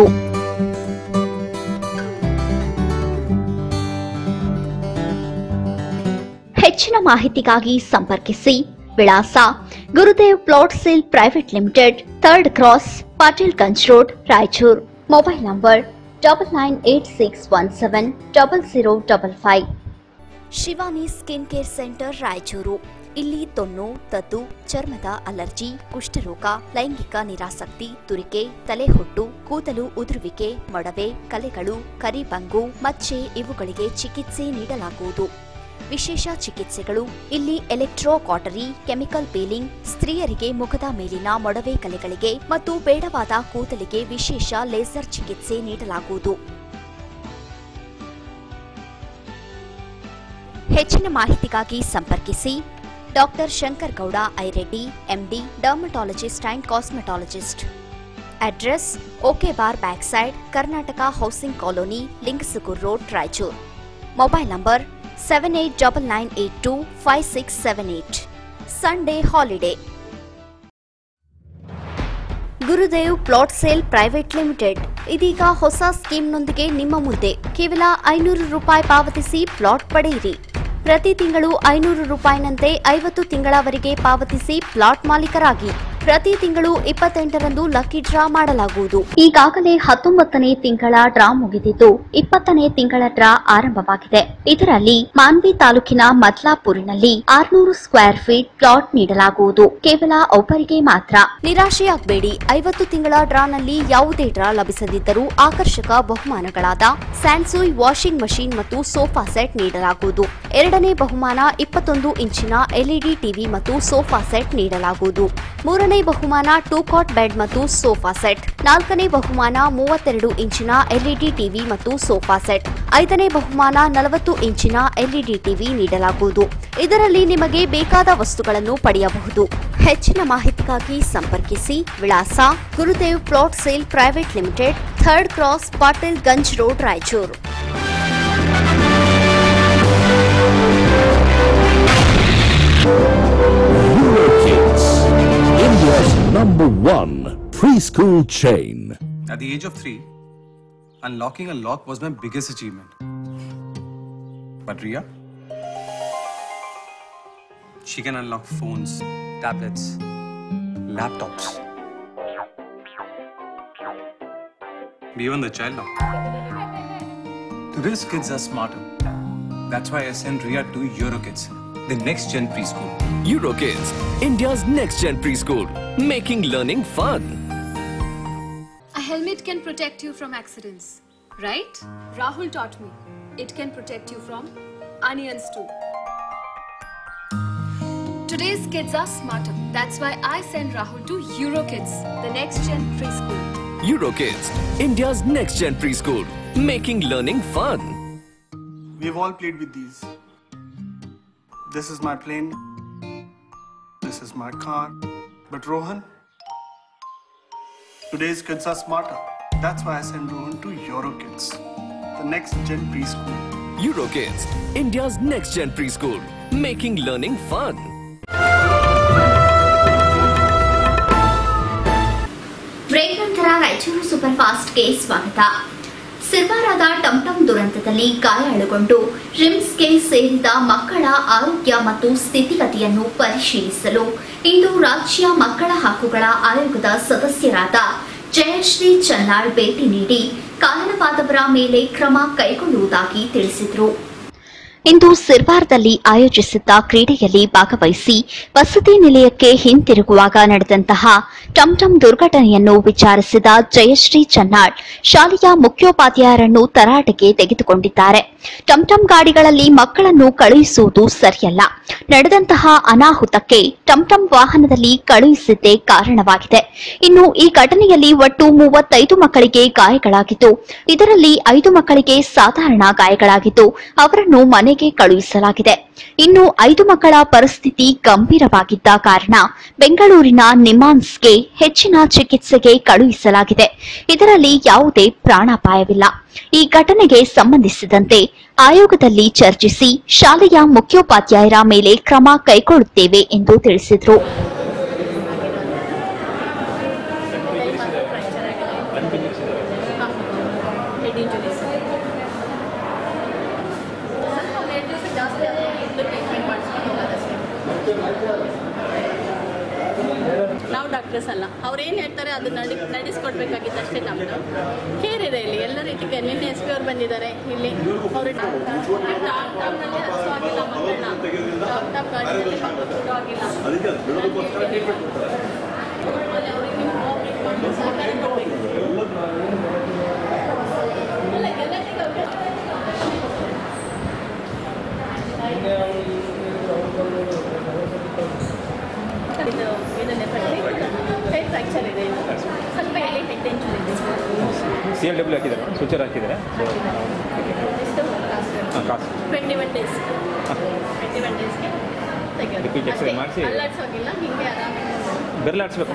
ಹೆಚ್ಚಿನ ಮಾಹಿತಿಗಾಗಿ ಸಂಪರ್ಕಿಸಿ ವಿಳಾಸ Gurudev plot sale private limited third cross Patil Ganj road Raichur mobile number double nine eight six one seven double zero double five Shivani skin care centre Raichur ಇಲ್ಲಿ ತೊನ್ನು ತದ್ದು ಚರ್ಮದ ಅಲರ್ಜಿ ಕುಷ್ಠರೋಗ ಲೈಂಗಿಕ ನಿರಾಸಕ್ತಿ ತುರಿಕೆ ತಲೆಹೊಟ್ಟು ಕೂದಲು ಉದುರುವಿಕೆ ಮೊಡವೆ ಕಲೆಗಳು ಕರಿಬಂಗು ಮಚ್ಚೆ ಇವುಗಳಿಗೆ ಚಿಕಿತ್ಸೆ ನೀಡಲಾಗುವುದು ವಿಶೇಷ ಚಿಕಿತ್ಸೆಗಳು ಇಲ್ಲಿ ಎಲೆಕ್ಟ್ರೋ ಕಾಟರಿ ಕೆಮಿಕಲ್ ಪೀಲಿಂಗ್ ಸ್ತ್ರೀಯರಿಗೆ ಮುಖದ ಮೇಲಿನ ಮೊಡವೆ ಕಲೆಗಳಿಗೆ ಮತ್ತು ಬೇಡವಾದ ಕೂದಲಿಗೆ ವಿಶೇಷ ಲೇಸರ್ ಚಿಕಿತ್ಸೆ ನೀಡಲಾಗುವುದು ಹೆಚ್ಚಿನ ಮಾಹಿತಿಗಾಗಿ ಸಂಪರ್ಕಿಸಿ doctor Shankar Gowda Ireddy MD dermatologist and cosmetologist address OK bar back side Karnataka housing colony Lingasugur road Raichur mobile number seven eight double nine eight two five six seven eight Sunday holiday Gurudev plot sale private limited ಇದೀಗ ಹೊಸ ಸ್ಕೀಮ್ನೊಂದಿಗೆ ನಿಮ್ಮ ಮುಂದೆ ಕೇವಲ ಐನೂರು ರೂಪಾಯಿ ಪಾವತಿಸಿ plot ಪಡೆಯಿರಿ ಪ್ರತಿ ತಿಂಗಳು ಐನೂರು ರೂಪಾಯಿನಂತೆ ಐವತ್ತು ತಿಂಗಳವರೆಗೆ ಪಾವತಿಸಿ ಪ್ಲಾಟ್ ಮಾಲೀಕರಾಗಿ ಪ್ರತಿ ತಿಂಗಳು ಇಪ್ಪತ್ತೆಂಟರಂದು ಲಕ್ಕಿ ಡ್ರಾ ಮಾಡಲಾಗುವುದು ಈಗಾಗಲೇ ಹತ್ತೊಂಬತ್ತನೇ ತಿಂಗಳ ಡ್ರಾ ಮುಗಿದಿದ್ದು ಇಪ್ಪತ್ತನೇ ತಿಂಗಳ ಡ್ರಾ ಆರಂಭವಾಗಿದೆ ಇದರಲ್ಲಿ ಮಾನ್ವಿ ತಾಲೂಕಿನ ಮದ್ಲಾಪುರಿನಲ್ಲಿ ಆರ್ನೂರು ಸ್ಕ್ವೇರ್ ಫೀಟ್ ಪ್ಲಾಟ್ ನೀಡಲಾಗುವುದು ಕೇವಲ ಒಬ್ಬರಿಗೆ ಮಾತ್ರ ನಿರಾಶೆಯಾಗಬೇಡಿ ಐವತ್ತು ತಿಂಗಳ ಡ್ರಾನಲ್ಲಿ ಯಾವುದೇ ಡ್ರಾ ಲಭಿಸದಿದ್ದರೂ ಆಕರ್ಷಕ ಬಹುಮಾನಗಳಾದ ಸ್ಯಾನ್ಸುಯ್ ವಾಷಿಂಗ್ ಮಷೀನ್ ಮತ್ತು ಸೋಫಾ ಸೆಟ್ ನೀಡಲಾಗುವುದು ಎರಡನೇ ಬಹುಮಾನ ಇಪ್ಪತ್ತೊಂದು ಇಂಚಿನ ಎಲ್ಇಡಿ ಟಿವಿ ಮತ್ತು ಸೋಫಾ ಸೆಟ್ ನೀಡಲಾಗುವುದು ಮೂರನೇ ಬಹುಮಾನ ಟೂ ಕಾಟ್ ಬೆಡ್ ಮತ್ತು ಸೋಫಾ ಸೆಟ್ ನಾಲ್ಕನೇ ಬಹುಮಾನ ಮೂವತ್ತೆರಡು ಇಂಚಿನ ಎಲ್ಇಡಿ ಟಿವಿ ಮತ್ತು ಸೋಫಾ ಸೆಟ್ ಐದನೇ ಬಹುಮಾನ ನಲವತ್ತು ಇಂಚಿನ ಎಲ್ಇಡಿ ಟಿವಿ ನೀಡಲಾಗುವುದು ಇದರಲ್ಲಿ ನಿಮಗೆ ಬೇಕಾದ ವಸ್ತುಗಳನ್ನು ಪಡೆಯಬಹುದು ಹೆಚ್ಚಿನ ಮಾಹಿತಿಗಾಗಿ ಸಂಪರ್ಕಿಸಿ ವಿಳಾಸ Gurudev plot sale private limited third cross Patil Ganj road Raichur Eurokids, India's number one preschool chain. At the age of three, unlocking a lock was my biggest achievement. But Ria? She can unlock phones, tablets, laptops. Even the child lock. Today's kids are smarter. That's why I sent Ria to Eurokids, the next gen preschool. Eurokids, India's next gen preschool, making learning fun. A helmet can protect you from accidents, right? Rahul taught me. It can protect you from onions too. Today's kids are smarter. That's why I send Rahul to Eurokids, the next gen preschool. Eurokids, India's next gen preschool, making learning fun. We've all played with these. This is my plane. This is my car. But Rohan, today's kids are smarter. That's why I send Rohan to Eurokids, the next gen preschool. Eurokids, India's next gen preschool, making learning fun. Break ನಂತರ Raichur super ಫಾಸ್ಟ್ಗೆ ಸ್ವಾಗತ ಸಿರ್ವಾರಾದ ಟಂಟಂ ದುರಂತದಲ್ಲಿ ಗಾಯಾಳುಗೊಂಡು ರಿಮ್ಸ್ಗೆ ಸೇರಿದ ಮಕ್ಕಳ ಆರೋಗ್ಯ ಮತ್ತು ಸ್ಥಿತಿಗತಿಯನ್ನು ಪರಿಶೀಲಿಸಲು ಇಂದು ರಾಜ್ಯ ಮಕ್ಕಳ ಹಕ್ಕುಗಳ ಆಯೋಗದ ಸದಸ್ಯರಾದ ಜಯಶ್ರೀ ಚನ್ನಾಳ್ ಭೇಟಿ ನೀಡಿ ಕಾರಣವಾದವರ ಮೇಲೆ ಕ್ರಮ ಕೈಗೊಳ್ಳುವುದಾಗಿ ತಿಳಿಸಿದರು ಇಂದು ಸಿರ್ವಾರ್ದಲ್ಲಿ ಆಯೋಜಿಸಿದ್ದ ಕ್ರೀಡೆಯಲ್ಲಿ ಭಾಗವಹಿಸಿ ವಸತಿ ನಿಲಯಕ್ಕೆ ಹಿಂತಿರುಗುವಾಗ ನಡೆದಂತಹ ಟಂಟಂ ದುರ್ಘಟನೆಯನ್ನು ವಿಚಾರಿಸಿದ ಜಯಶ್ರೀ ಚನ್ನಾಳ್ ಶಾಲೆಯ ಮುಖ್ಯೋಪಾಧ್ಯಾಯರನ್ನು ತರಾಟೆಗೆ ತೆಗೆದುಕೊಂಡಿದ್ದಾರೆ ಟಂಟಂ ಗಾಡಿಗಳಲ್ಲಿ ಮಕ್ಕಳನ್ನು ಕಳುಹಿಸುವುದು ಸರಿಯಲ್ಲ ನಡೆದಂತಹ ಅನಾಹುತಕ್ಕೆ ಟಂಟಂ ವಾಹನದಲ್ಲಿ ಕಳುಹಿಸಿದ್ದೇ ಕಾರಣವಾಗಿದೆ ಇನ್ನು ಈ ಘಟನೆಯಲ್ಲಿ ಒಟ್ಟು ಮೂವತ್ತೈದು ಮಕ್ಕಳಿಗೆ ಗಾಯಗಳಾಗಿದ್ದು ಇದರಲ್ಲಿ ಐದು ಮಕ್ಕಳಿಗೆ ಸಾಧಾರಣ ಗಾಯಗಳಾಗಿದ್ದು ಅವರನ್ನು ಮನೆಗೆ ಕಳುಹಿಸಲಾಗಿದೆ ಇನ್ನು ಐದು ಮಕ್ಕಳ ಪರಿಸ್ಥಿತಿ ಗಂಭೀರವಾಗಿದ್ದ ಕಾರಣ ಬೆಂಗಳೂರಿನ ನಿಮಾನ್ಸ್ಗೆ ಹೆಚ್ಚಿನ ಚಿಕಿತ್ಸೆಗೆ ಕಳುಹಿಸಲಾಗಿದೆ ಇದರಲ್ಲಿ ಯಾವುದೇ ಪ್ರಾಣಾಪಾಯವಿಲ್ಲ ಈ ಘಟನೆಗೆ ಸಂಬಂಧಿಸಿದಂತೆ ಆಯೋಗದಲ್ಲಿ ಚರ್ಚಿಸಿ ಶಾಲೆಯ ಮುಖ್ಯೋಪಾಧ್ಯಾಯರ ಮೇಲೆ ಕ್ರಮ ಕೈಗೊಳ್ಳುತ್ತೇವೆ ಎಂದು ತಿಳಿಸಿದರು ಹೆಡ್ ಇಂಜುರೀಸ್ ಜಾಸ್ತಿ ಟ್ರೀಟ್ಮೆಂಟ್ ಮಾಡಿಸ್ಕೊಂಡು ಹೋಗೋದಷ್ಟೇ ನಾವು ಡಾಕ್ಟರ್ಸ್ ಅಲ್ಲ ಅವ್ರು ಏನು ಹೇಳ್ತಾರೆ ಅದು ನಡಿ ನಡೆಸ್ಕೊಡ್ಬೇಕಾಗಿತ್ತು ಅಷ್ಟೇ ನಮ್ಮದು ಕೇರ್ ಇದೆ ಇಲ್ಲಿ ಎಲ್ಲ ರೀತಿಗೆ ನಿನ್ನೆ ಎಸ್ ಪಿ ಅವ್ರು ಬಂದಿದ್ದಾರೆ ಇಲ್ಲಿ ಅವರು ಟಾಪ್ನಲ್ಲಿ ಅಷ್ಟು ಆಗಿಲ್ಲ ಮಕ್ಕಳನ್ನ ಟಾಪ್ ಗಾಡಿನಲ್ಲಿ ಮಕ್ಕಳು ಕೂಡ ಆಗಿಲ್ಲ ಆಮೇಲೆ ಅವ್ರಿಗೆ ನೀವು ಕೋಆಪ್ರೇಟ್ ಮಾಡಿ ಸಹಕಾರ ಕೊಡಬೇಕು ಅಲ್ಲ ಎಲ್ಲರಿಗೂ ಅವಕಾಶ ಇದು ಇದನ್ನೇ ಹೆಡ್ ಫ್ರ್ಯಾಕ್ಚರ್ ಇದೆ ಇದು ಸ್ವಲ್ಪ ಎಲ್ಲಿ ಹೆಡ್ ಇಂಜುರಿ ಇದೆ ಸಿ ಎಲ್ ಡಬ್ಲ್ಯೂ ಹಾಕಿದ್ದಾರೆ ಸೂಚರ್ ಹಾಕಿದ್ದಾರೆ ಎಷ್ಟು ಕಾಸು twenty one days twenty one ಡೇಸ್ಗೆ Repeat X-ray ಮಾಡ್ಸಿ. ಅಲ್ಲಾಡ್ಸೋಗಿಲ್ಲ ಹಿಂಗೆ ಆರಾಮಾಗಿ ಬೆರಳಾಡ್ಸ್ಬೇಕು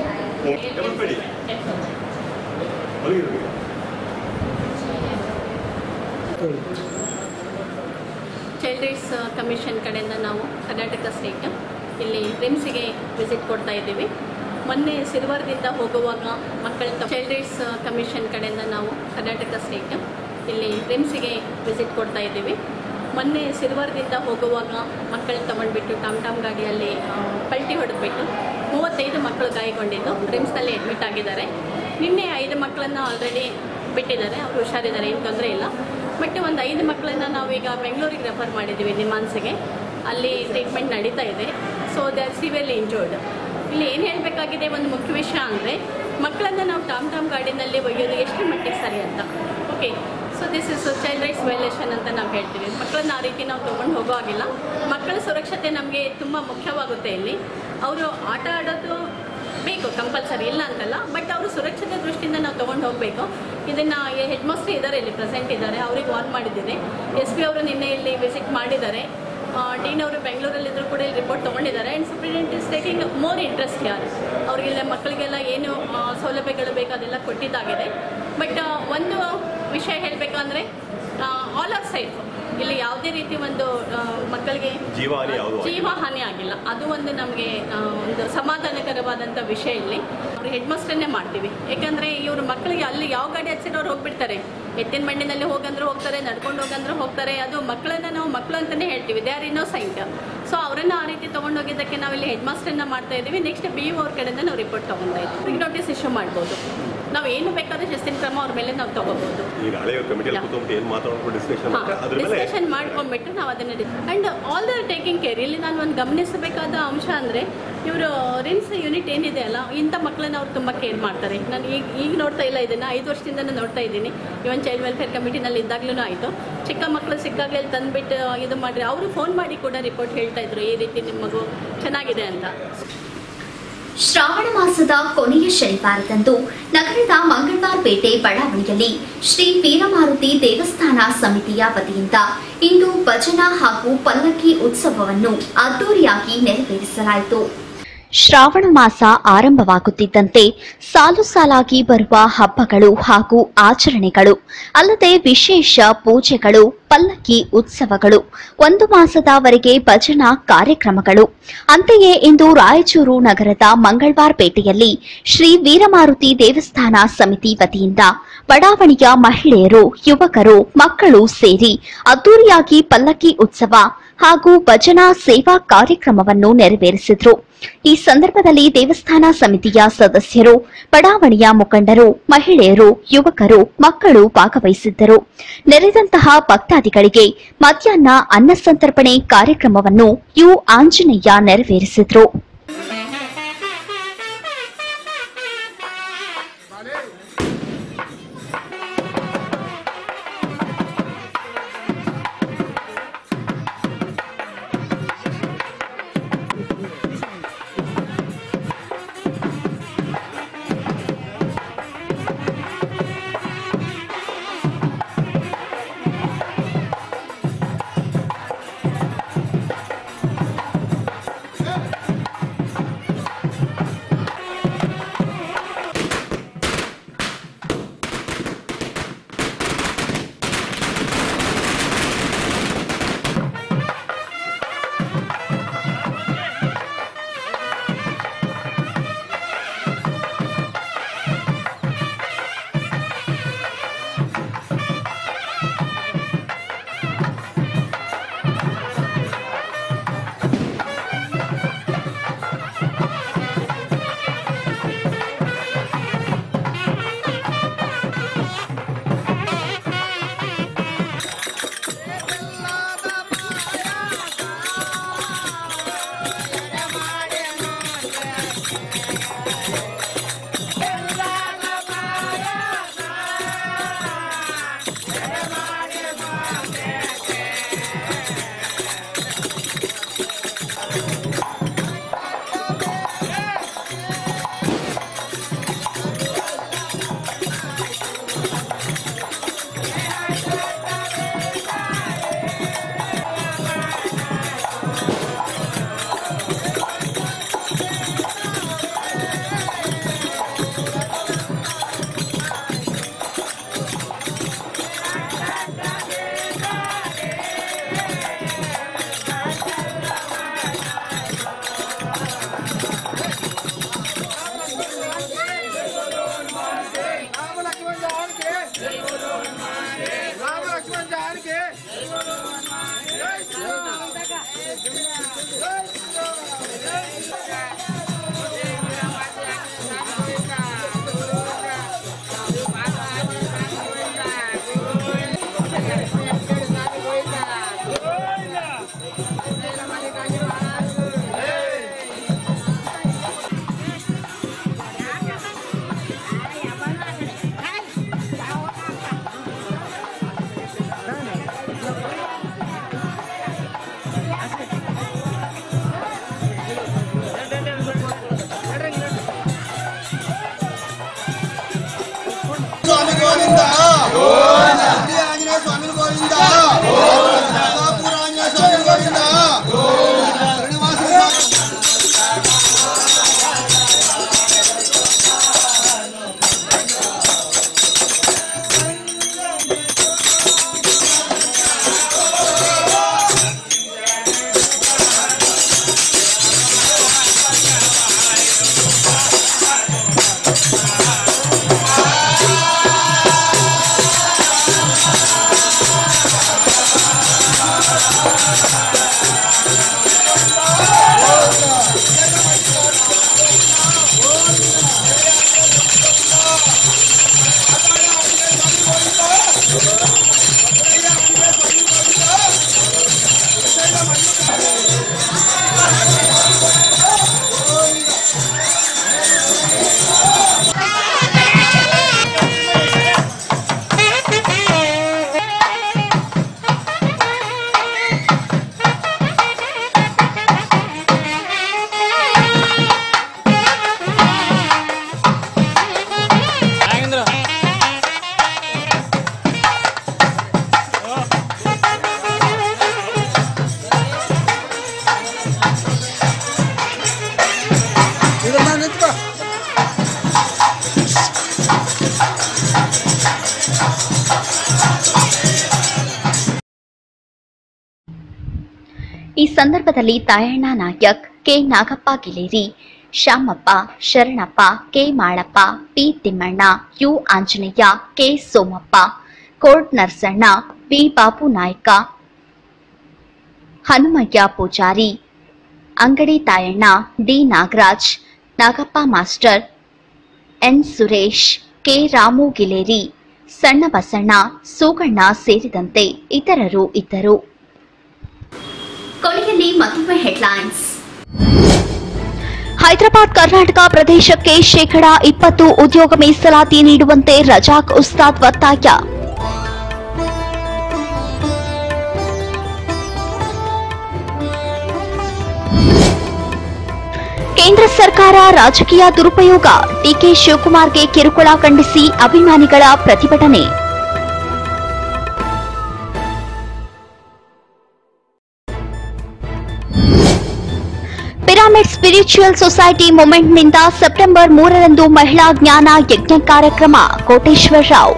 ಚೈಲ್ಡ್ ರೈಟ್ಸ್ ಕಮಿಷನ್ ಕಡೆಯಿಂದ ನಾವು ಕರ್ನಾಟಕ ಸ್ಟೇಟ್ ಇಲ್ಲಿ ರಿಮ್ಸಿಗೆ ವಿಸಿಟ್ ಕೊಡ್ತಾ ಇದ್ದೀವಿ ಮೊನ್ನೆ ಸಿಲ್ವರ್ದಿಂದ ಹೋಗುವಾಗ ಮಕ್ಕಳ ಚೈಲ್ಡ್ ರೈಟ್ಸ್ ಕಮಿಷನ್ ಕಡೆಯಿಂದ ನಾವು ಕರ್ನಾಟಕ ಸ್ಟೇಟ್ ಇಲ್ಲಿ ರಿಮ್ಸಿಗೆ ವಿಸಿಟ್ ಕೊಡ್ತಾ ಇದ್ದೀವಿ ಮೊನ್ನೆ ಸಿಲ್ವರ್ದಿಂದ ಹೋಗುವಾಗ ಮಕ್ಕಳನ್ನ ತಗೊಂಡ್ಬಿಟ್ಟು ಟಾಮ್ ಟಾಮ್ ಗಾಡಿಯಲ್ಲಿ ಆ, ಪಲ್ಟಿ ಹೊಡೆದ್ಬಿಟ್ಟು ಮೂವತ್ತೈದು ಮಕ್ಕಳು ಗಾಯಗೊಂಡಿದ್ದು ರಿಮ್ಸ್ನಲ್ಲಿ ಅಡ್ಮಿಟ್ ಆಗಿದ್ದಾರೆ ನಿನ್ನೆ ಐದು ಮಕ್ಕಳನ್ನ ಆಲ್ರೆಡಿ ಬಿಟ್ಟಿದ್ದಾರೆ ಅವರು ಹುಷಾರಿದ್ದಾರೆ ಏನು ತೊಂದರೆ ಇಲ್ಲ ಬಟ್ ಒಂದು ಐದು ಮಕ್ಕಳನ್ನ ನಾವೀಗ ಬೆಂಗಳೂರಿಗೆ ರೆಫರ್ ಮಾಡಿದ್ದೀವಿ ನಿಮಾನ್ಸ್ಗೆ ಅಲ್ಲಿ ಟ್ರೀಟ್ಮೆಂಟ್ ನಡೀತಾ ಇದೆ so they are severely injured ಇಲ್ಲಿ ಏನು ಹೇಳಬೇಕಾಗಿದೆ ಒಂದು ಮುಖ್ಯ ವಿಷಯ ಅಂದರೆ ಮಕ್ಕಳನ್ನ ನಾವು ಟಾಮ್ ಟಾಮ್ ಗಾಡಿನಲ್ಲಿ ಒಯ್ಯೋದು ಎಷ್ಟು ಮಟ್ಟಿಗೆ ಸರಿ ಅಂತ okay so this is child rights violation ಅಂತ ನಾವು ಹೇಳ್ತೀವಿ ಮಕ್ಕಳನ್ನ ಆ ರೀತಿ ನಾವು ತೊಗೊಂಡು ಹೋಗೋ ಹಾಗಿಲ್ಲ ಮಕ್ಕಳ ಸುರಕ್ಷತೆ ನಮಗೆ ತುಂಬ ಮುಖ್ಯವಾಗುತ್ತೆ ಇಲ್ಲಿ ಅವರು ಆಟ ಆಡೋದು ಬೇಕು ಕಂಪಲ್ಸರಿ ಇಲ್ಲ ಅಂತಲ್ಲ ಬಟ್ ಅವರು ಸುರಕ್ಷತೆ ದೃಷ್ಟಿಯಿಂದ ನಾವು ತೊಗೊಂಡು ಹೋಗಬೇಕು ಇದನ್ನು ಹೆಡ್ ಮಾಸ್ಟರ್ ಇದ್ದಾರೆ ಇಲ್ಲಿ ಪ್ರೆಸೆಂಟ್ ಇದ್ದಾರೆ ಅವ್ರಿಗೆ ವಾರ್ನ್ ಮಾಡಿದ್ದೀನಿ ಎಸ್ ಪಿ ಅವರು ನಿನ್ನೆ ಇಲ್ಲಿ ವಿಸಿಟ್ ಮಾಡಿದ್ದಾರೆ ಡೀನ್ ಅವರು ಬೆಂಗಳೂರಲ್ಲಿದ್ದರೂ ಕೂಡ ಇಲ್ಲಿ ರಿಪೋರ್ಟ್ ತೊಗೊಂಡಿದ್ದಾರೆ and superintendent is taking more interest ಯಾರು ಅವ್ರಿಗೆಲ್ಲ ಮಕ್ಕಳಿಗೆಲ್ಲ ಏನು ಆ, ಸೌಲಭ್ಯಗಳು ಬೇಕು ಅದೆಲ್ಲ ಕೊಟ್ಟಿದ್ದಾಗಿದೆ ಬಟ್ ಒಂದು ವಿಷಯ ಹೇಳಬೇಕಂದ್ರೆ ಆಲ್ ಆರ್ ಸೇಫ್ ಇಲ್ಲಿ ಯಾವುದೇ ರೀತಿ ಒಂದು ಆ, ಮಕ್ಕಳಿಗೆ ಜೀವಹಾನಿ ಯಾವುದೂ ಆಗಿಲ್ಲ. ಜೀವ ಹಾನಿ ಆಗಿಲ್ಲ ಅದು ಒಂದು ನಮಗೆ ಒಂದು ಸಮಾಧಾನಕರವಾದಂಥ ವಿಷಯ ಇಲ್ಲಿ ಅವ್ರು ಹೆಡ್ ಮಾಸ್ಟರ್ನೇ ಮಾಡ್ತೀವಿ ಯಾಕಂದರೆ ಇವರು ಮಕ್ಕಳಿಗೆ ಅಲ್ಲಿ ಯಾವ ಗಾಡಿ ಹಚ್ಚಿರೋರು ಹೋಗ್ಬಿಡ್ತಾರೆ ಎತ್ತಿನ ಬಂಡಿನಲ್ಲಿ ಹೋಗಂದ್ರೆ ಹೋಗ್ತಾರೆ ನಡ್ಕೊಂಡು ಹೋಗಂದ್ರೆ ಹೋಗ್ತಾರೆ ಅದು ಮಕ್ಕಳನ್ನ ನಾವು ಮಕ್ಕಳು ಅಂತಲೇ ಹೇಳ್ತೀವಿ ದೇ ಆರ್ ಇನ್ನೋಸೈಂಟ್ ಸೊ ಅವರನ್ನ ಆ ರೀತಿ ತೊಗೊಂಡೋಗಿದ್ದಕ್ಕೆ ನಾವಿಲ್ಲಿ ಹೆಡ್ ಮಾಸ್ಟರ್ನ ಮಾಡ್ತಾ ಇದ್ದೀವಿ ನೆಕ್ಸ್ಟ್ ಬಿ ಯು ಅವ್ರ ಕಡೆಯಿಂದ ನಾವು ರಿಪೋರ್ಟ್ ತೊಗೊಂತಾ ಇದ್ದೀವಿ ಅವ್ರಿಗೆ ನೋಟಿಸ್ ಇಶ್ಯೂ ಮಾಡ್ಬೋದು ನಾವು ಏನು ಬೇಕಾದ್ರೆ ಶಿಸ್ತಿನ ಕ್ರಮ ಅವ್ರ ಮೇಲೆ ನಾವು ತೊಗೋಬೋದು ಈಗ ಹಳೆ ಕಮಿಟಿಯಲ್ಲಿ ಕೂತ್ಕೊಂಡು ಏನು ಮಾತಾಡ್ಕೊಂಡು ಡಿಸ್ಕಷನ್ ಮಾಡಿ ಅದ್ರ ಮೇಲೆ ಡಿಸ್ಕಷನ್ ಮಾಡ್ಕೊಂಡ್ಬಿಟ್ಟು ನಾವು ಅದನ್ನ and all the taking care ಇಲ್ಲಿ ನಾನು ಒಂದು ಗಮನಿಸಬೇಕಾದ ಅಂಶ ಅಂದರೆ ಇವರು ರಿನ್ಸ್ ಯೂನಿಟ್ ಏನಿದೆ ಅಲ್ಲ ಇಂಥ ಮಕ್ಕಳನ್ನ ಅವ್ರು ತುಂಬ ಕೇರ್ ಮಾಡ್ತಾರೆ ನಾನು ಈಗ ಈಗ ನೋಡ್ತಾ ಇಲ್ಲ ಇದನ್ನು ಐದು ವರ್ಷದಿಂದ ನೋಡ್ತಾ ಇದ್ದೀನಿ ಇವನ್ ಚೈಲ್ಡ್ ವೆಲ್ಫೇರ್ ಕಮಿಟಿನಲ್ಲಿ ಇದ್ದಾಗಲೂ ಆಯಿತು ಚಿಕ್ಕ ಮಕ್ಕಳು ಸಿಕ್ಕಾಗಲೇ ಇಲ್ಲಿ ತಂದುಬಿಟ್ಟು ಇದು ಮಾಡಿರಿ ಅವರು ಫೋನ್ ಮಾಡಿ ಕೂಡ ರಿಪೋರ್ಟ್ ಹೇಳ್ತಾ ಇದ್ರು ಈ ರೀತಿ ನಿಮ್ಮ ಮಗು ಚೆನ್ನಾಗಿದೆ ಅಂತ ಶ್ರಾವಣ ಮಾಸದ ಕೊನೆಯ ಶನಿವಾರದಂದು ನಗರದ ಮಂಗಳವಾರ ಪೇಟೆ ಬಡಾವಣೆಯಲ್ಲಿ ಶ್ರೀ ವೀರಮಾರುತಿ ದೇವಸ್ಥಾನ ಸಮಿತಿಯ ವತಿಯಿಂದ ಇಂದು ಭಜನಾ ಹಾಗೂ ಪಲ್ಲಕ್ಕಿ ಉತ್ಸವವನ್ನು ಅದ್ದೂರಿಯಾಗಿ ನೆರವೇರಿಸಲಾಯಿತು ಶ್ರಾವಣ ಮಾಸ ಆರಂಭವಾಗುತ್ತಿದ್ದಂತೆ ಸಾಲು ಸಾಲಾಗಿ ಬರುವ ಹಬ್ಬಗಳು ಹಾಗೂ ಆಚರಣೆಗಳು ಅಲ್ಲದೆ ವಿಶೇಷ ಪೂಜೆಗಳು ಪಲ್ಲಕ್ಕಿ ಉತ್ಸವಗಳು ಒಂದು ಮಾಸದವರೆಗೆ ಭಜನಾ ಕಾರ್ಯಕ್ರಮಗಳು ಅಂತೆಯೇ ಇಂದು ರಾಯಚೂರು ನಗರದ ಮಂಗಳವಾರ ಪೇಟೆಯಲ್ಲಿ ಶ್ರೀ ವೀರಮಾರುತಿ ದೇವಸ್ಥಾನ ಸಮಿತಿ ವತಿಯಿಂದ ಬಡಾವಣೆಯ ಮಹಿಳೆಯರು ಯುವಕರು ಮಕ್ಕಳು ಸೇರಿ ಅದ್ದೂರಿಯಾಗಿ ಪಲ್ಲಕ್ಕಿ ಉತ್ಸವ ಹಾಗೂ ಭಜನಾ ಸೇವಾ ಕಾರ್ಯಕ್ರಮವನ್ನು ನೆರವೇರಿಸಿದ್ರು ಈ ಸಂದರ್ಭದಲ್ಲಿ ದೇವಸ್ಥಾನ ಸಮಿತಿಯ ಸದಸ್ಯರು ಬಡಾವಣೆಯ ಮುಖಂಡರು ಮಹಿಳೆಯರು ಯುವಕರು ಮಕ್ಕಳು ಭಾಗವಹಿಸಿದ್ದರು ನೆರೆದಂತಹ ಭಕ್ತಾದಿಗಳಿಗೆ ಮಧ್ಯಾಹ್ನ ಅನ್ನ ಸಂತರ್ಪಣೆ ಕಾರ್ಯಕ್ರಮವನ್ನು ಯು ಆಂಜನೇಯ ನೆರವೇರಿಸಿದ್ರು Hey! ಗೋವಿಂದ ಶ್ರೀ ಆಂಜನೇಯ ಸ್ವಾಮಿ ಗೋವಿಂದ ಸಿದ್ದಾಪುರ ಆಂಜನೇಯ ಸ್ವಾಮಿ ಗೋವಿಂದ ಶ್ರೀನಿವಾಸ ಸ್ವಾಮಿ ಇದನ್ನ ನಿಂತ್ಕೋ ಈ ಸಂದರ್ಭದಲ್ಲಿ Tayanna Nayak K Nagappa Gileri Shyamappa Sharanappa K Malappa P Timmanna U Anjaneya K Somappa court Narsanna V Babu Nayka Hanumaiah Pujari Angadi Tayanna D Nagaraj Nagappa master N Suresh K Ramu Gileri ಸಣ್ಣ ಬಸಣ್ಣ ಸೋಗಣ್ಣ ಸೇರಿದಂತೆ ಇತರರು ಇದ್ದರು ಕೊನೆಯಲ್ಲಿ ಮತ್ತೊಮ್ಮೆ ಹೆಡ್ಲೈನ್ಸ್ ಹೈದರಾಬಾದ್ ಕರ್ನಾಟಕ ಪ್ರದೇಶಕ್ಕೆ ಶೇಕಡಾ ಇಪ್ಪತ್ತು ಉದ್ಯೋಗ ಮೀಸಲಾತಿ ನೀಡುವಂತೆ ರಜಾಕ್ ಉಸ್ತಾದ್ ಒತ್ತಾಯ ಕೇಂದ್ರ ಸರ್ಕಾರ ರಾಜಕೀಯ ದುರುಪಯೋಗ ಡಿಕೆ ಶಿವಕುಮಾರ್ಗೆ ಕಿರುಕುಳ ಖಂಡಿಸಿ ಅಭಿಮಾನಿಗಳ ಪ್ರತಿಭಟನೆ ಪಿರಾಮಿಡ್ ಸ್ಪಿರಿಚುವಲ್ ಸೊಸೈಟಿ ಮೂಮೆಂಟ್ನಿಂದ ಸೆಪ್ಟೆಂಬರ್ ಮೂರರಂದು ಮಹಿಳಾ ಜ್ಞಾನ ಯಜ್ಞ ಕಾರ್ಯಕ್ರಮ ಕೋಟೇಶ್ವರ ರಾವ್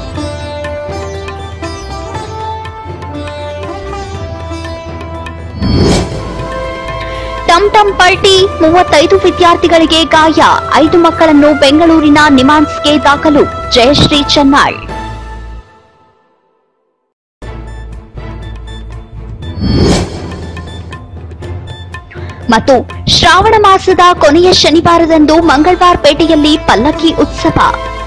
ಟಮ್ ಟಮ್ ಪಲ್ಟಿ ಮೂವತ್ತೈದು ವಿದ್ಯಾರ್ಥಿಗಳಿಗೆ ಗಾಯ ಐದು ಮಕ್ಕಳನ್ನು ಬೆಂಗಳೂರಿನ ನಿಮಾನ್ಸ್ಗೆ ದಾಖಲು ಜಯಶ್ರೀ ಚನ್ನಾಳ್ ಮತ್ತು ಶ್ರಾವಣ ಮಾಸದ ಕೊನೆಯ ಶನಿವಾರದಂದು ಮಂಗಳವಾರಪೇಟೆಯಲ್ಲಿ ಪಲ್ಲಕ್ಕಿ ಉತ್ಸವ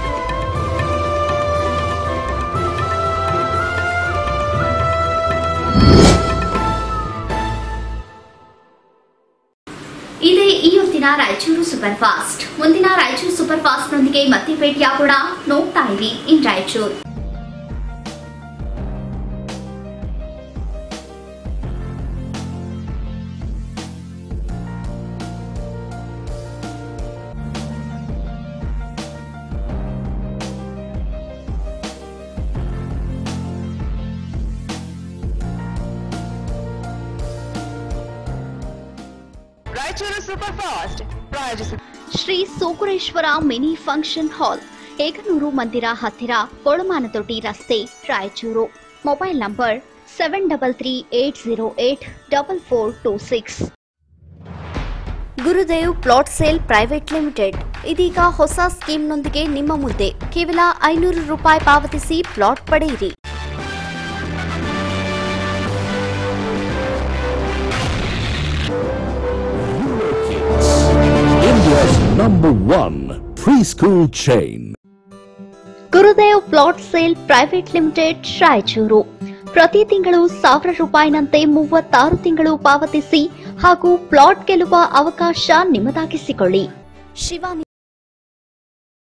ಇದೇ ಈ ಹೊತ್ತಿನ ರಾಯಚೂರು ಸೂಪರ್ ಫಾಸ್ಟ್ ಮುಂದಿನ ರಾಯಚೂರು ಸೂಪರ್ ಫಾಸ್ಟ್ನೊಂದಿಗೆ ಮತ್ತೆ ಭೇಟಿಯಾಗೋಣ ನೋಡ್ತಾ ಇರಿ in Raichur Raichur super fast ಪ್ರಾಯೋಜಿಸಿ Shri Sokureshwara mini function hall ಏಕನೂರು ಮಂದಿರ ಹತ್ತಿರ ಕೊಳಮಾನದೊಡ್ಡಿ ರಸ್ತೆ Raichur mobile number seven double three eight zero eight double four two six Gurudev plot sale private limited ಇದೀಗ ಹೊಸ ಸ್ಕೀಮ್ನೊಂದಿಗೆ ನಿಮ್ಮ ಮುಂದೆ ಕೇವಲ ಐನೂರು ರೂಪಾಯಿ ಪಾವತಿಸಿ ಪ್ಲಾಟ್ ಪಡೆಯಿರಿ India's number one preschool chain. Gurudev plot sale private limited Raichur ಪ್ರತಿ ತಿಂಗಳು ಸಾವಿರ ರೂಪಾಯಿನಂತೆ ಮೂವತ್ತಾರು ತಿಂಗಳು ಪಾವತಿಸಿ ಹಾಗೂ ಪ್ಲಾಟ್ ಗೆಲ್ಲುವ ಅವಕಾಶ ನಿಮ್ಮದಾಗಿಸಿಕೊಳ್ಳಿ ಶಿವಾನಿ